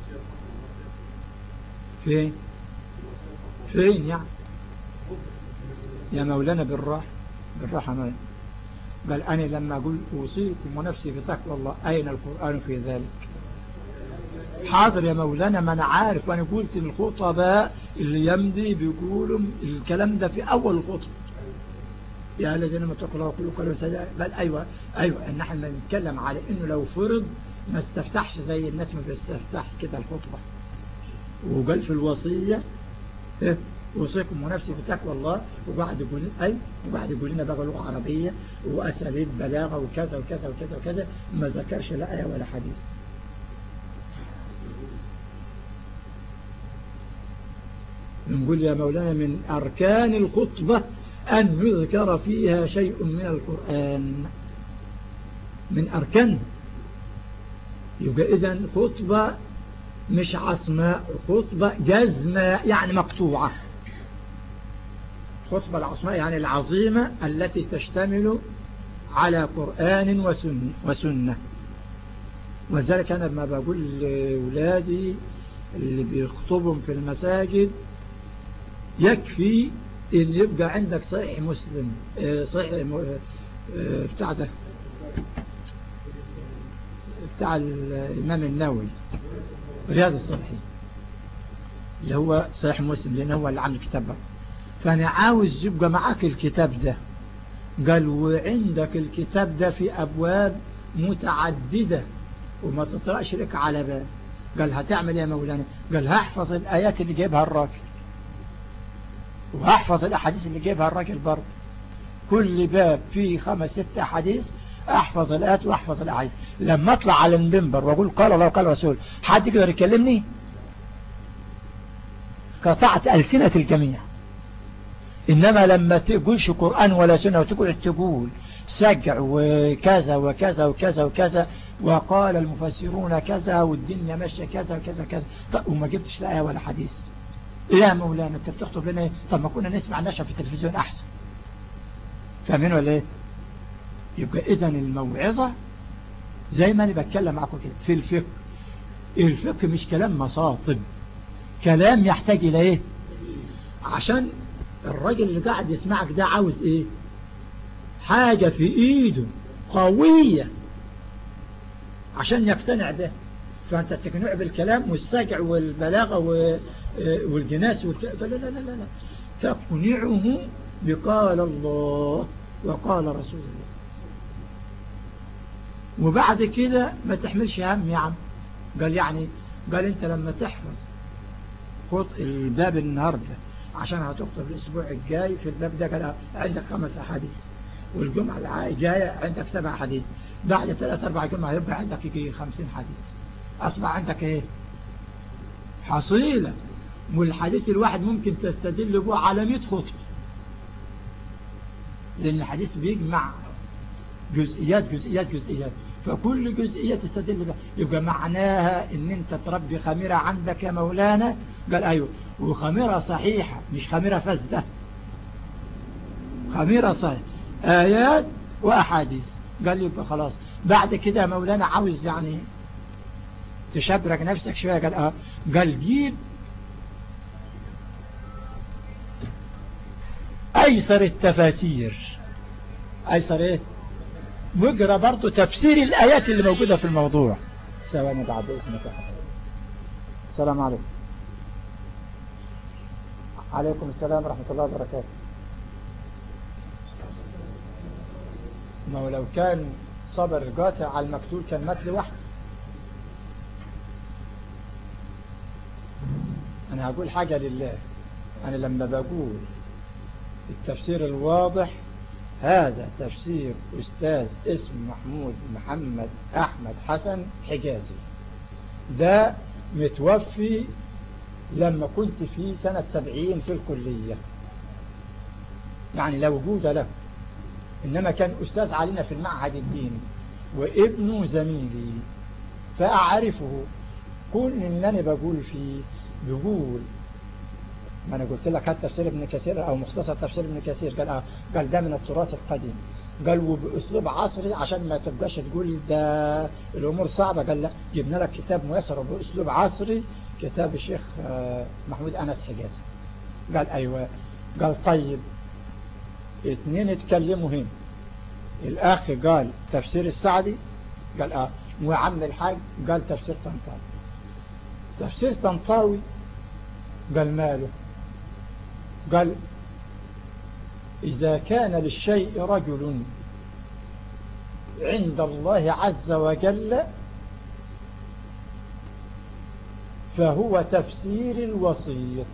فين فين يعني يا مولانا بالراحة بالراحة مولانا قال أنا لما أقول أوصيكم ونفسي بتقوى الله أين القرآن في ذلك حاضر يا مولانا ما أنا عارف وأنا قلت الخطباء اللي يمضي بيقولوا الكلام ده في أول الخطبة يا الذين ما تقرأوا كل قالوا سجاء قال أيوة أيوة إن احنا نتكلم على إنه لو فرض ما استفتحش زي الناس ما بيستفتح كده الخطبة وقال في الوصية إيه وصيكم ونفسي بتقوى الله وبعد يقول أي وبعد يقول لنا بقى لغة عربية وأساليب بلاغة وكذا وكذا وكذا وكذا ما ذكرش لا آية ولا حديث نقول يا مولانا من أركان الخطبة أن يذكر فيها شيء من القرآن من أركان يبقى إذا خطبة مش عصماء خطبة جزمة يعني مقطوعة خطبة العصماء يعني العظيمة التي تشتمل على قرآن وسنة, وسنة ولذلك أنا لما بقول لأولادي اللي بيخطبهم في المساجد يكفي ان يبقى عندك صحيح مسلم صحيح بتاع ده بتاع الإمام النووي رياض الصالحين اللي هو صحيح مسلم لأنه هو اللي عامل الكتاب بقى فأنا عاوز يبقى معاك الكتاب ده قال وعندك الكتاب ده في أبواب متعددة وما تطرقش لك على باب قال هتعمل يا مولانا قال هحفظ الآيات اللي جايبها الراجل وهحفظ الأحاديث اللي جايبها الراجل برضه كل باب فيه خمس ست أحاديث أحفظ الآيات وأحفظ الأحاديث لما أطلع على المنبر وأقول قال الله وقال رسول حد يقدر يكلمني قطعت ألسنة الجميع إنما لما تقولش قرآن ولا سنة وتقعد تقول سجع وكذا وكذا وكذا وكذا وقال المفسرون كذا والدنيا ماشية كذا وكذا وكذا طب وما جبتش لا آية ولا حديث يا مولانا انت بتخطب لنا ايه طب ما كنا نسمع نشر في التلفزيون احسن فاهمين ولا ايه يبقى اذا الموعظة زي ما انا بتكلم معكم كده في الفقه الفقه مش كلام مصاطب كلام يحتاج الى ايه عشان الراجل اللي قاعد يسمعك ده عاوز ايه حاجة في ايده قوية عشان يقتنع به فانت تقنع بالكلام والسجع والبلاغة والجناس والك... لا لا لا لا لا تقنعه بقال الله وقال رسول الله وبعد كده ما تحملش هم يا عم قال يعني قال انت لما تحفظ خط الباب النهاردة عشان هتخطب الاسبوع الجاي في الباب ده قال عندك خمس احاديث والجمعة الجاية عندك سبع حديث بعد ثلاث اربع جمعة يبقى عندك يجي خمسين حديث اصبح عندك ايه حصيلة والحديث الواحد ممكن تستدل به على 100 خطبة لأن الحديث بيجمع جزئيات جزئيات جزئيات فكل جزئية تستدل بها يبقى معناها ان انت تربي خميرة عندك يا مولانا قال ايوه وخميرة صحيحة مش خميرة فاسدة خميرة صحيحة آيات وأحاديث قال يبقى خلاص بعد كده يا مولانا عاوز يعني تشبرك نفسك شوية قال اه قال جيب أيسر التفاسير أيسر إيه واقرا برضو تفسير الآيات اللي موجودة في الموضوع ثواني بعد إذنك السلام عليكم عليكم السلام ورحمة الله وبركاته ما هو لو كان صبر قاطع على المقتول كان مات لوحده أنا هقول حاجة لله أنا لما بقول التفسير الواضح هذا تفسير أستاذ اسم محمود محمد أحمد حسن حجازي ده متوفي لما كنت في سنة سبعين في الكلية يعني لا وجود له إنما كان أستاذ علينا في المعهد الديني وابنه زميلي فأعرفه كل إنني بقول فيه بقول ما أنا قلت لك هات تفسير ابن كثير أو مختصر تفسير ابن كثير قال آه قال ده من التراث القديم قال وبأسلوب عصري عشان ما تبقاش تقول ده الأمور صعبة قال لا جبنا لك كتاب ميسر وبأسلوب عصري كتاب الشيخ محمود أنس حجازي قال أيوة قال طيب اتنين اتكلموا هنا الأخ قال تفسير السعدي قال آه وعم الحاج قال تفسير طنطاوي تفسير طنطاوي قال ماله قال إذا كان للشيء رجل عند الله عز وجل فهو تفسير الوسيط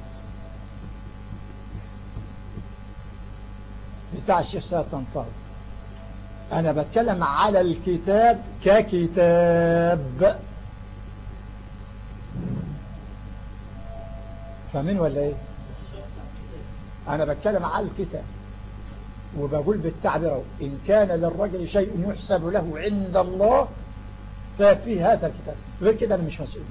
بتاع الشيخ سيد طنطاوي أنا بتكلم على الكتاب ككتاب فاهمين ولا ايه انا بتكلم على الكتاب وبقول بالتعبير ان كان للرجل شيء يحسب له عند الله ففي هذا الكتاب غير كده انا مش مسؤول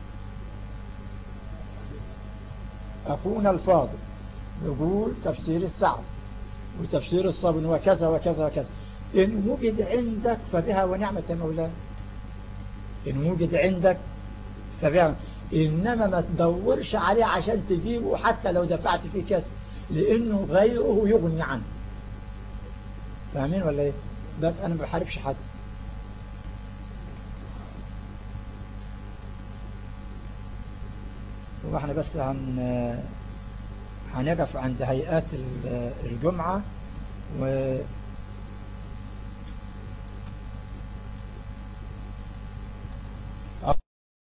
اخونا الفاضل يقول تفسير السعد وتفسير الصابن وكذا وكذا وكذا ان وجد عندك فبها ونعمة مولانا ان وجد عندك فبها إنما ما تدورش عليه عشان تجيبه حتى لو دفعت فيه كسر لأنه غيره يغني عنه فاهمين ولا ايه بس أنا ما بحاربش حد واحنا بس هن هنقف عند هيئات الجمعة و